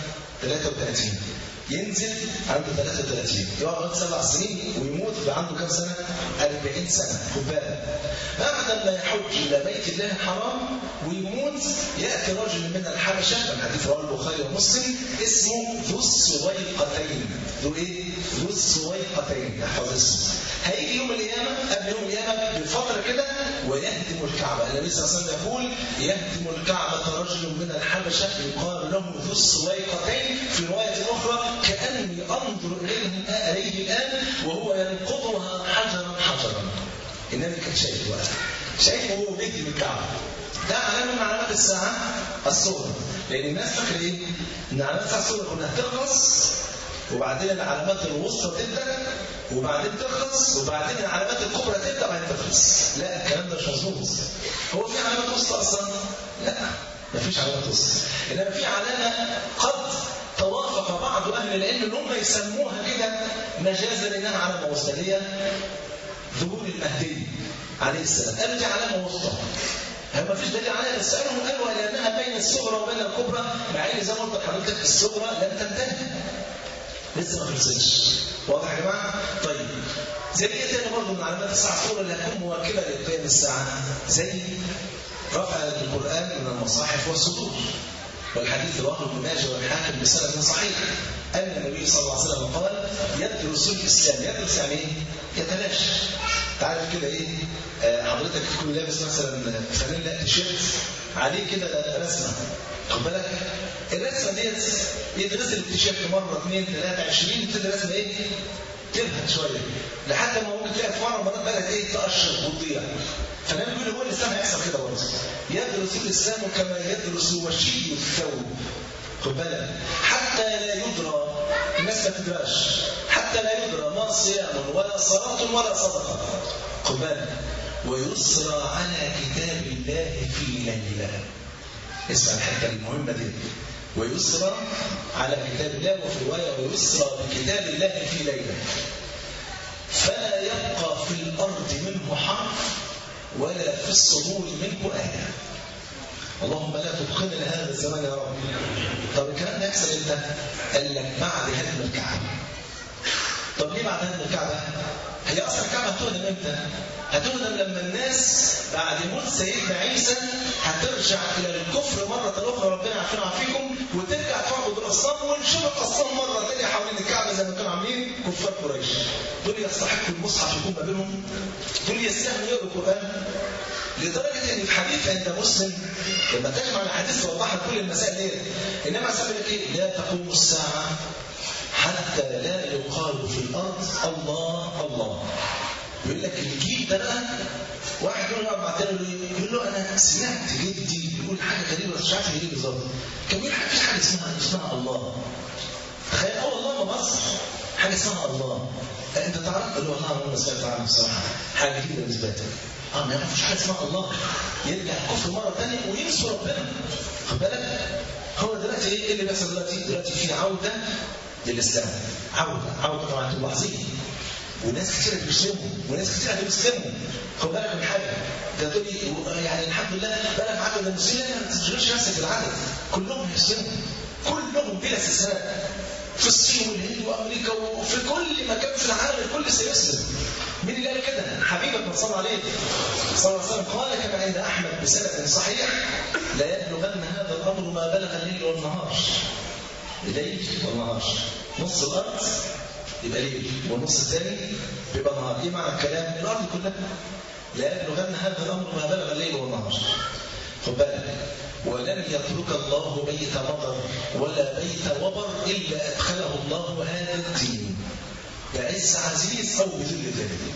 33 ينزل عنده 33 يقعد سبع سنين ويموت يبقى عنده كم سنة؟ 40 سنة خد بالك بعد ما يحج إلى بيت الله الحرام ويموت يأتي رجل من الحبشة من حديث رواه البخاري ومسلم اسمه ذو السويقتين ذو إيه؟ ذو السويقتين احفظ اسمه هيجي يوم القيامة قبل يوم القيامة بفترة كده ويهدم الكعبة النبي صلى الله عليه وسلم يقول يهدم الكعبة رجل من الحبشة يقال له ذو السويقتين في رواية أخرى كأني أنظر إليه إليه الآن وهو ينقضها حجرا حجرا النبي كان شايف بقى شايفه وهو بيهدم الكعبة ده علامة من علامات الساعة الصغرى لأن الناس فاكرة إيه؟ إن علامات الساعة الصغرى كنا هتخلص وبعدين العلامات الوسطى تبدأ وبعدين تخلص وبعدين العلامات الكبرى تبدأ وبعدين تخلص لا الكلام ده مش مظبوط هو في علامات وسطى أصلا؟ لا مفيش علامات وسطى إنما في علامة قد توافق بعض أهل العلم إن هم يسموها كده مجازا إنها علامة وسطى هي ظهور المهدي عليه السلام قالوا دي علامة وسطى ما فيش دليل عليها بس قالوا قالوا لأنها بين الصغرى وبين الكبرى مع إن زي ما قلت لحضرتك الصغرى لم تنتهي لسه ما خلصتش واضح يا جماعه؟ طيب زي ايه تاني برضه من علامات الساعه الصغرى اللي هتكون مواكبه لقيام الساعه زي رفع القران من المصاحف والصدور والحديث رواه ابن ماجه والحاكم بسند صحيح ان النبي صلى الله عليه وسلم قال يدرس الاسلام يدرس يعني ايه؟ يتلاشى تعرف كده ايه؟ آه حضرتك تكون لابس مثلا فانيلا تيشيرت عليه كده رسمه خد بالك الرسمه ديت يتغسل التيشيرت مره اثنين ثلاثه 20 تبتدي الرسمه ايه؟ تبهت شويه لحد ما ممكن تلاقي في مره مرات بدات ايه تقشر وتضيع فالنبي بيقول هو الاسلام هيحصل كده برضه يدرس الاسلام كما يدرس وشي الثوب خد بالك حتى لا يدرى الناس ما تدراش حتى لا يدرى ما صيام ولا صلاة ولا صدقة خد بالك ويسرى على كتاب الله في ليلة اسمع الحته المهمه دي ويسرى على كتاب الله وفي روايه ويسرى بكتاب الله في ليله فلا يبقى في الارض منه حرف ولا في الصدور منه ايه اللهم لا تبقنا لهذا الزمان يا رب طب الكلام ده يحصل امتى؟ قال لك بعد هدم الكعبه طب ليه بعد هدم الكعبه؟ هي اصلا الكعبه هتهدم امتى؟ هتهدم لما الناس بعد موت سيدنا عيسى هترجع الى الكفر مره اخرى ربنا يعافينا ويعافيكم وترجع تعبد الاصنام ونشوف الاصنام مره ثانيه حوالين الكعبه زي ما كانوا عاملين كفار قريش. دول يستحقوا المصحف يكون ما بينهم دول يستاهلوا يقروا القران لدرجه ان في حديث عند مسلم لما تجمع الحديث توضح لك كل المسائل دي انما سبب لك ايه؟ لا تقوم الساعه حتى لا يقال في الارض الله الله يقول لك الجيل ده بقى واحد يقول له مع تاني يقول له انا سمعت جدي بيقول حاجه غريبه بس مش عارف هي ايه بالظبط كان بيقول في حاجه اسمها اسمها الله تخيل اه والله ما بصر حاجه اسمها الله انت تعرف قال له والله انا ما سمعت عنها بصراحه حاجه جديده بالنسبه لي اه ما يعرفش حاجه اسمها الله يرجع الكفر مره ثانيه وينسوا ربنا خد بالك هو دلوقتي ايه اللي بيحصل دلوقتي؟ دلوقتي في عوده للاسلام عوده عوده طبعا انتوا ملاحظين وناس كتير بيسلموا وناس كتير بيسلموا خد بالك من حاجه ده تقول لي يعني الحمد لله بقى في عدد المسلمين ما تشغلش نفسك بالعدد كلهم يسلموا كلهم بلا استثناء في الصين والهند وامريكا وفي كل مكان في العالم الكل سيسلم مين اللي قال كده؟ حبيبك ما صلى عليه صلى الله عليه وسلم قال كما عند احمد بسند صحيح لا يبلغن هذا الامر ما بلغ الليل والنهار الليل والنهار نص الارض يبقى ليل والنص الثاني بيبقى نهار ايه معنى الكلام الارض كلها لا يبلغن هذا الامر ما بلغ الليل والنهار خد بالك ولن يترك الله بيت مطر ولا بيت وبر الا ادخله الله هذا الدين بعز عزيز او بذل ذليل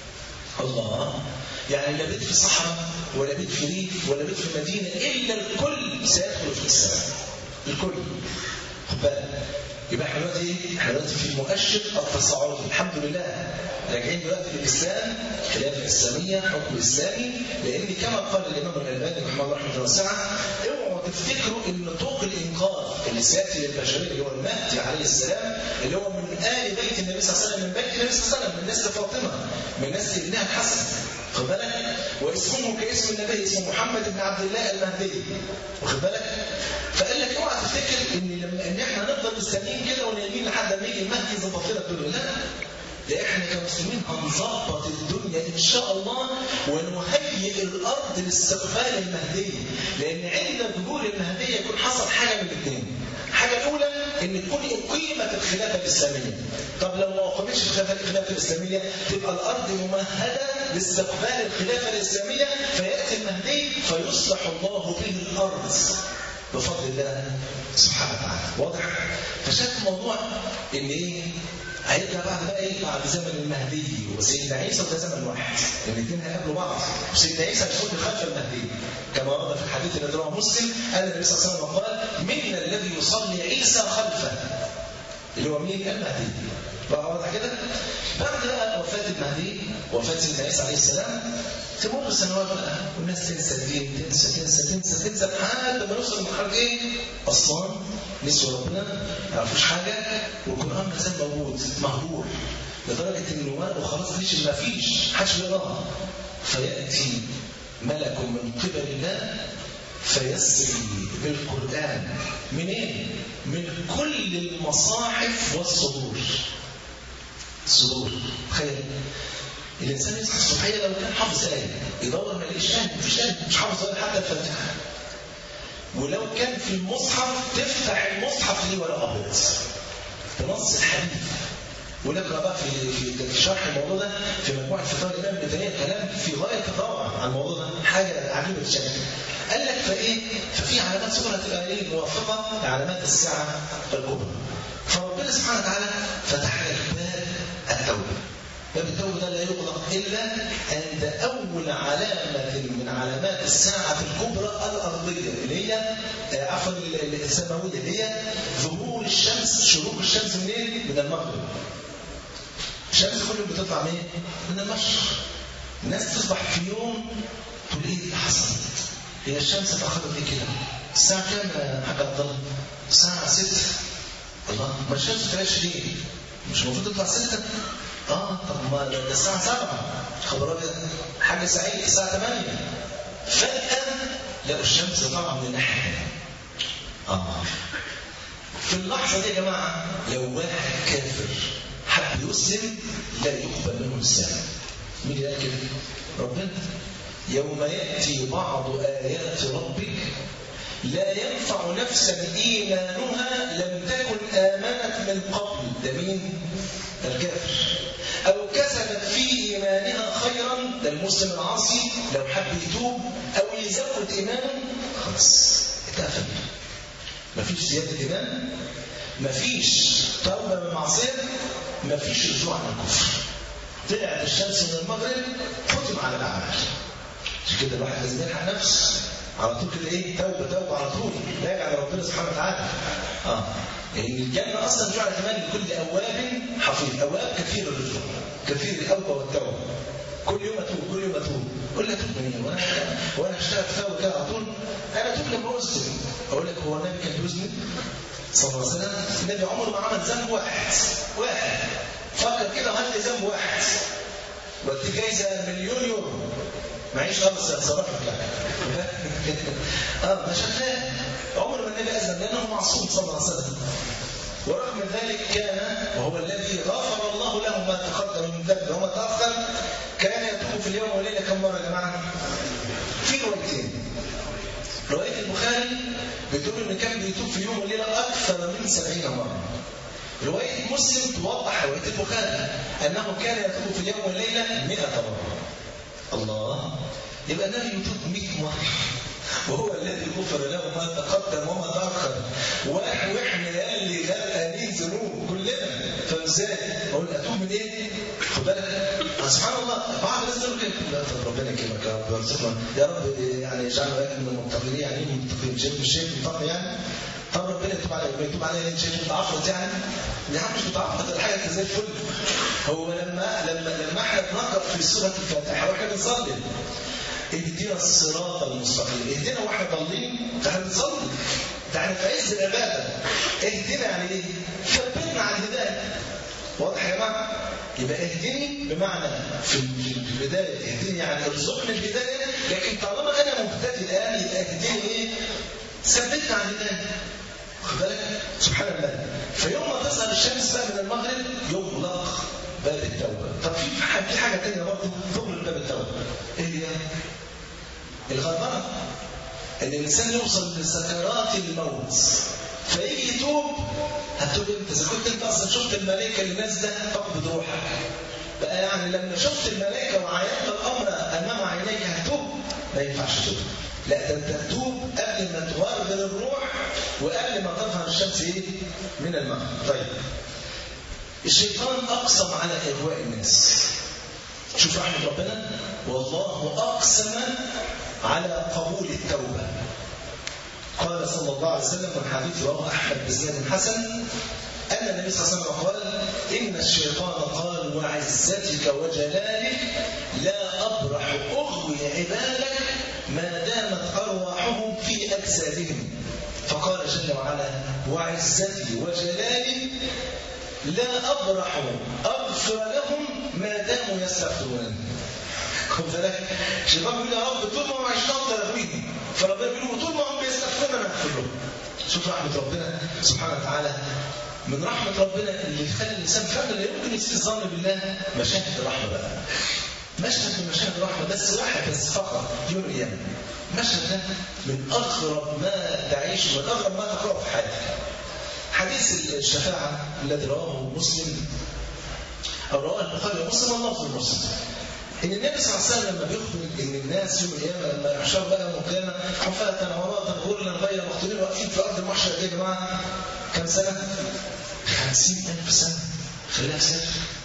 الله يعني لا بيت في صحراء ولا بيت في ريف ولا بيت في مدينه الا الكل سيدخل في الاسلام الكل خد بالك يبقى احنا دلوقتي ايه؟ احنا دلوقتي في مؤشر التصاعد الحمد لله راجعين دلوقتي للاسلام خلافه الاسلاميه حكم اسلامي لان كما قال الامام الالباني رحمه الله رحمه واسعه اوعوا تفتكروا ان طوق الانقاذ اللي سياتي للبشريه اللي هو المهدي عليه السلام اللي هو من ال بيت النبي صلى الله عليه وسلم من بيت النبي صلى الله عليه وسلم من نسل فاطمه من نسل ابنها الحسن خد بالك واسمه كاسم النبي اسمه محمد بن عبد الله المهدي واخد بالك فقال لك اوعى تفتكر ان لما ان احنا نفضل مستنيين كده ونايمين لحد ما يجي المهدي يظبط لنا الدنيا لا ده احنا كمسلمين هنظبط الدنيا ان شاء الله ونهيئ الارض لاستقبال المهدي لان عند ظهور المهدي يكون حصل حاجه من الاثنين الحاجه الاولى ان تكون اقيمت الخلافه الاسلاميه طب لو ما اقيمتش الخلافه الاسلاميه تبقى الارض ممهده لاستقبال الخلافه الاسلاميه فياتي المهدي فيصلح الله به الارض بفضل الله سبحانه وتعالى واضح فشاف الموضوع ان ايه هيرجع بعد بقى ايه بعد زمن المهدي وسيدنا عيسى وده زمن واحد الاثنين هيقابلوا بعض وسيدنا عيسى هيكون خلف المهدي كما ورد في الحديث الذي رواه مسلم ان النبي صلى الله عليه وسلم قال منا الذي يصلي عيسى خلفه اللي هو مين المهدي بقى واضح كده بعد بقى وفاه المهدي وفاه سيدنا عيسى عليه السلام تمر السنوات بقى والناس تنسى الدين تنسى تنسى تنسى تنسى لحد ما نوصل لمرحله ايه؟ اصلا نسوا ربنا ما يعرفوش حاجه والقران ما زال موجود مهجور لدرجه ان الورق وخلاص مفيش ما فيش محدش بيقراها فياتي ملك من قبل الله فيسري بالقران منين؟ من كل المصاحف والصدور الصدور تخيل الانسان يصحى الصبحيه لو كان حافظ ايه يدور ما يلاقيش ايه مفيش ايه مش حافظ ولا حتى الفاتحه ولو كان في المصحف تفتح المصحف ليه ورقه ابيض بنص الحديث ونقرا بقى في في في شرح الموضوع ده في مجموعه فطار الامام ابن تيميه كلام في غايه الروعه عن الموضوع ده حاجه عجيبه الشكل قال لك فايه ففي علامات صغرى تبقى ايه موافقه لعلامات الساعه الكبرى فربنا سبحانه وتعالى فتح لك باب التوبه باب التوبه ده لا يغلق الا عند اول علامه من علامات الساعه الكبرى الارضيه اللي هي عفوا السماويه اللي هي ظهور الشمس شروق الشمس منين؟ من المغرب. الشمس كل يوم بتطلع منين؟ من المشرق. الناس تصبح في يوم تقول ايه اللي حصل؟ هي الشمس اتاخرت ليه كده؟ الساعه كام يا حاج عبد الله؟ الساعه 6 الله ما الشمس ما طلعتش ليه؟ مش المفروض تطلع 6 اه طب ما ده الساعة 7 خبر ابيض حاجة سعيد الساعة 8 فجأة لقوا الشمس طالعة من الناحية اه في اللحظة دي يا جماعة لو واحد كافر حب يسلم لا يقبل منه الإسلام مين اللي قال كده؟ ربنا يوم يأتي بعض آيات ربك لا ينفع نفسا إيمانها لم تكن آمنت من قبل ده مين؟ الكافر أو كسبت في إيمانها خيرا ده المسلم العاصي لو حب يتوب أو يزود إيمانه خلاص اتقفل مفيش زيادة إيمان مفيش توبة من معصية مفيش رجوع عن الكفر طلعت الشمس من المغرب ختم على الأعمال عشان كده الواحد لازم يلحق نفسه على طول كده ايه توبه توبه على طول راجع لربنا سبحانه وتعالى اه لان يعني الجنه اصلا جعلت كمان لكل اواب حفيظ اواب كثير الرجوع كثير الاوبه والتوبه كل يوم اتوب كل يوم اتوب قول لي اتوب منين وانا وانا هشتغل في توبه كده على طول انا اتوب لما اسلم اقول لك هو النبي كان بيذنب صلى الله عليه وسلم النبي عمره ما عمل ذنب واحد واحد فكر كده وهات لي ذنب واحد ودي جايزه مليون يورو معيش خالص هتصرف لك اه ما شغال عمر ما النبي اذن لانه معصوم صلى الله عليه وسلم ورغم ذلك كان وهو الذي غفر الله له ما تقدم من ذنبه وما تأخر كان يتوب في اليوم والليلة كم مرة يا جماعة؟ في روايتين رواية البخاري بتقول إن كان بيتوب في اليوم والليلة أكثر من سبعين مرة رواية مسلم توضح رواية البخاري أنه كان يتوب في اليوم والليلة 100 مرة الله يبقى النبي يتوب 100 مرة وهو الذي غفر له ما تقدم وما تأخر واحنا يا اللي غرقانين ذنوب كلنا فازاي؟ اقول اتوب من ايه؟ خد بالك سبحان الله بعض الناس يقول كده لا طب ربنا يكرمك يا رب يرزقنا يا رب يعني يجعلنا واحد من المتقين يعني ايه المتقين شايف مش شايف متقي يعني طب ربنا يتوب عليك يتوب عليك انت شايف متعفرت يعني يا عم مش متعفرت الحاجه زي الفل هو لما لما لما احنا بنقرا في سوره الفاتحه واحنا بنصلي اهدنا الصراط المستقيم اهدنا واحنا ضالين فاحنا بنصلي فاحنا في عز العباده اهدنا يعني ايه؟ ثبتنا على الهدايه واضح يا جماعه؟ يبقى اهدني بمعنى في في البدايه اهدني يعني ارزقني الهدايه لكن طالما انا مهتدي الان يبقى اهدني ايه؟ ثبتنا على الهدايه واخد بالك؟ سبحان الله فيوم ما تظهر الشمس بقى من المغرب يغلق باب التوبه طب في حاجه في حاجه ثانيه برضه تغلق باب التوبه ايه هي؟ الغربره ان الانسان يوصل لسكرات الموت فيجي يتوب هتقول انت اذا كنت انت اصلا شفت الملائكه اللي نازله تقبض روحك بقى يعني لما شفت الملائكه وعينت الامر امام عينيك هتوب ما ينفعش تتوب لا ده انت تتوب قبل ما تغربل الروح وقبل ما تظهر الشمس ايه من المغرب طيب الشيطان اقسم على اغواء الناس شوف رحمه ربنا والله اقسم على قبول التوبه قال صلى الله عليه وسلم من حديث رواه احمد بسند حسن ان النبي صلى الله عليه وسلم قال ان الشيطان قال وعزتك وجلالك لا ابرح اغوي عبادك ما دامت ارواحهم في اجسادهم فقال جل وعلا وعزتي وجلالي لا ابرح اغفر لهم ما داموا يستغفرون خد بالك الشيطان بيقول يا رب طول ما هم عايشين افضل اغويهم فربنا بيقول طول ما هم بيستغفرون انا اغفر لهم شوف رحمه ربنا سبحانه وتعالى من رحمة ربنا اللي يخلي الإنسان فعلا لا يمكن يسيء الظن بالله مشاهد الرحمة بقى مشهد من مشاهد الرحمة بس واحد بس فقط يوم القيامة المشهد ده من أغرب ما تعيش ومن أغرب ما تقرأه في حياتك حديث الشفاعة الذي رواه مسلم أو رواه البخاري ومسلم واللفظ المسلم ان النبي صلى الله عليه وسلم لما بيخبر ان الناس يوم القيامه لما يحشروا بقى يوم القيامه حفاة عراة غرلا غير مقتولين واقفين في ارض المحشر يا جماعه كم سنه؟ خمسين ألف سنة خليها سنة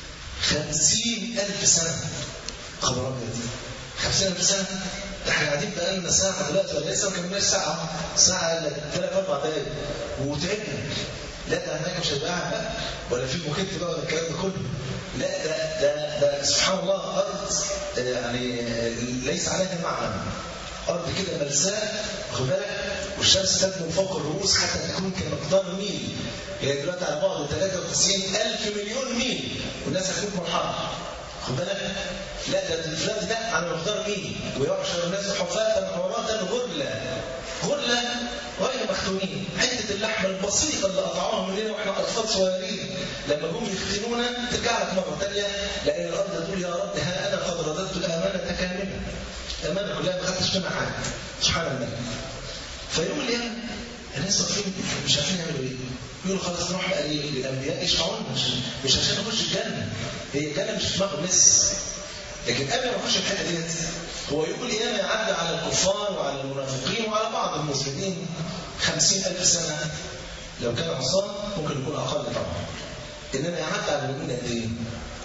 خمسين ألف سنة خبر أبيض خمسين ألف سنة ده احنا قاعدين بقى لنا ساعة دلوقتي ولا لسه ما كملناش ساعة ساعة إلا ثلاث أربع دقايق وتعبنا لا ده هناك مش هيبقى قاعد بقى ولا في موكيت بقى ولا الكلام ده كله لا ده ده ده سبحان الله أرض يعني ليس عليها معنى أرض كده ملساء واخد بالك والشمس تدنو فوق الرؤوس حتى تكون كمقدار ميل هي دلوقتي على بعد 93 ألف مليون ميل والناس هتموت من الحر خد بالك لا ده الفلات ده على مقدار ميل ويحشر الناس حفاة عراة غرلا غرلا غير مختونين حته اللحمه البسيطه اللي قطعوها مننا واحنا اطفال صغيرين لما جم يختنونا ترجع لك مره ثانيه لان الارض تقول يا رب ها انا قد رددت الامانه كامله الامانه كلها ما خدتش منها حاجه سبحان الله فيوم القيامه الناس واقفين مش عارفين يعملوا ايه يقولوا خلاص نروح بقى للانبياء يشفعوا لنا مش, مش عشان نخش الجنه هي الجنه مش في دماغهم لسه لكن قبل ما نخش الحته ديت هو يوم القيامه يعدى على الكفار وعلى المنافقين وعلى بعض المسلمين خمسين ألف سنة لو كان عصام ممكن يكون أقل طبعا إنما يعدى على المؤمنين قد إيه؟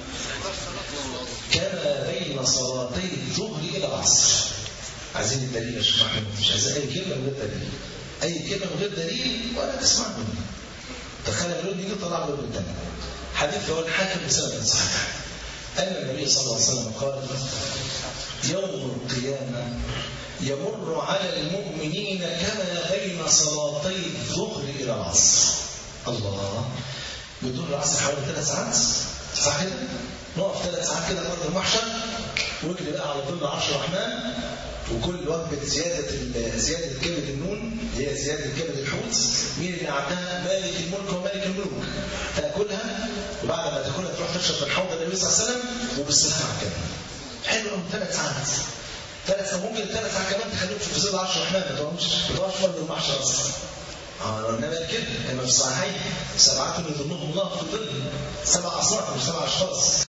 كان بين صلاتي الظهر إلى العصر عايزين الدليل يا شيخ محمود مش عايزين أي كلمة من غير دليل أي كلمة من غير دليل ولا تسمع مني تخيل الرد يجي طلع له قدام حديث هو الحاكم بسند صحيح أن النبي صلى الله عليه وسلم قال يوم القيامة يمر على المؤمنين كما بين صلاتي الظهر إلى العصر الله بدون العصر حوالي ثلاث ساعات صح كده؟ نقف ثلاث ساعات كده في أرض المحشر واجري بقى على ظل عرش الرحمن وكل وجبة زيادة ال- زيادة كبد النون هي زيادة كبد الحوت مين اللي عدها مالك الملك ومالك الملوك تاكلها وبعد ما تاكلها تروح تشرب من حوض النبي صلى الله عليه وسلم وبالسلامة على الجنة حلو قوي ثلاث ساعات ثلاث ساعات ممكن ثلاث ساعات كمان تخليهم في ظل 10 رحمن ما تقومش ما تقومش برضه يوم 10 اصلا اه انما كده انما في الصحيحين سبعة يظنهم الله في الظل سبع اصناف مش سبع اشخاص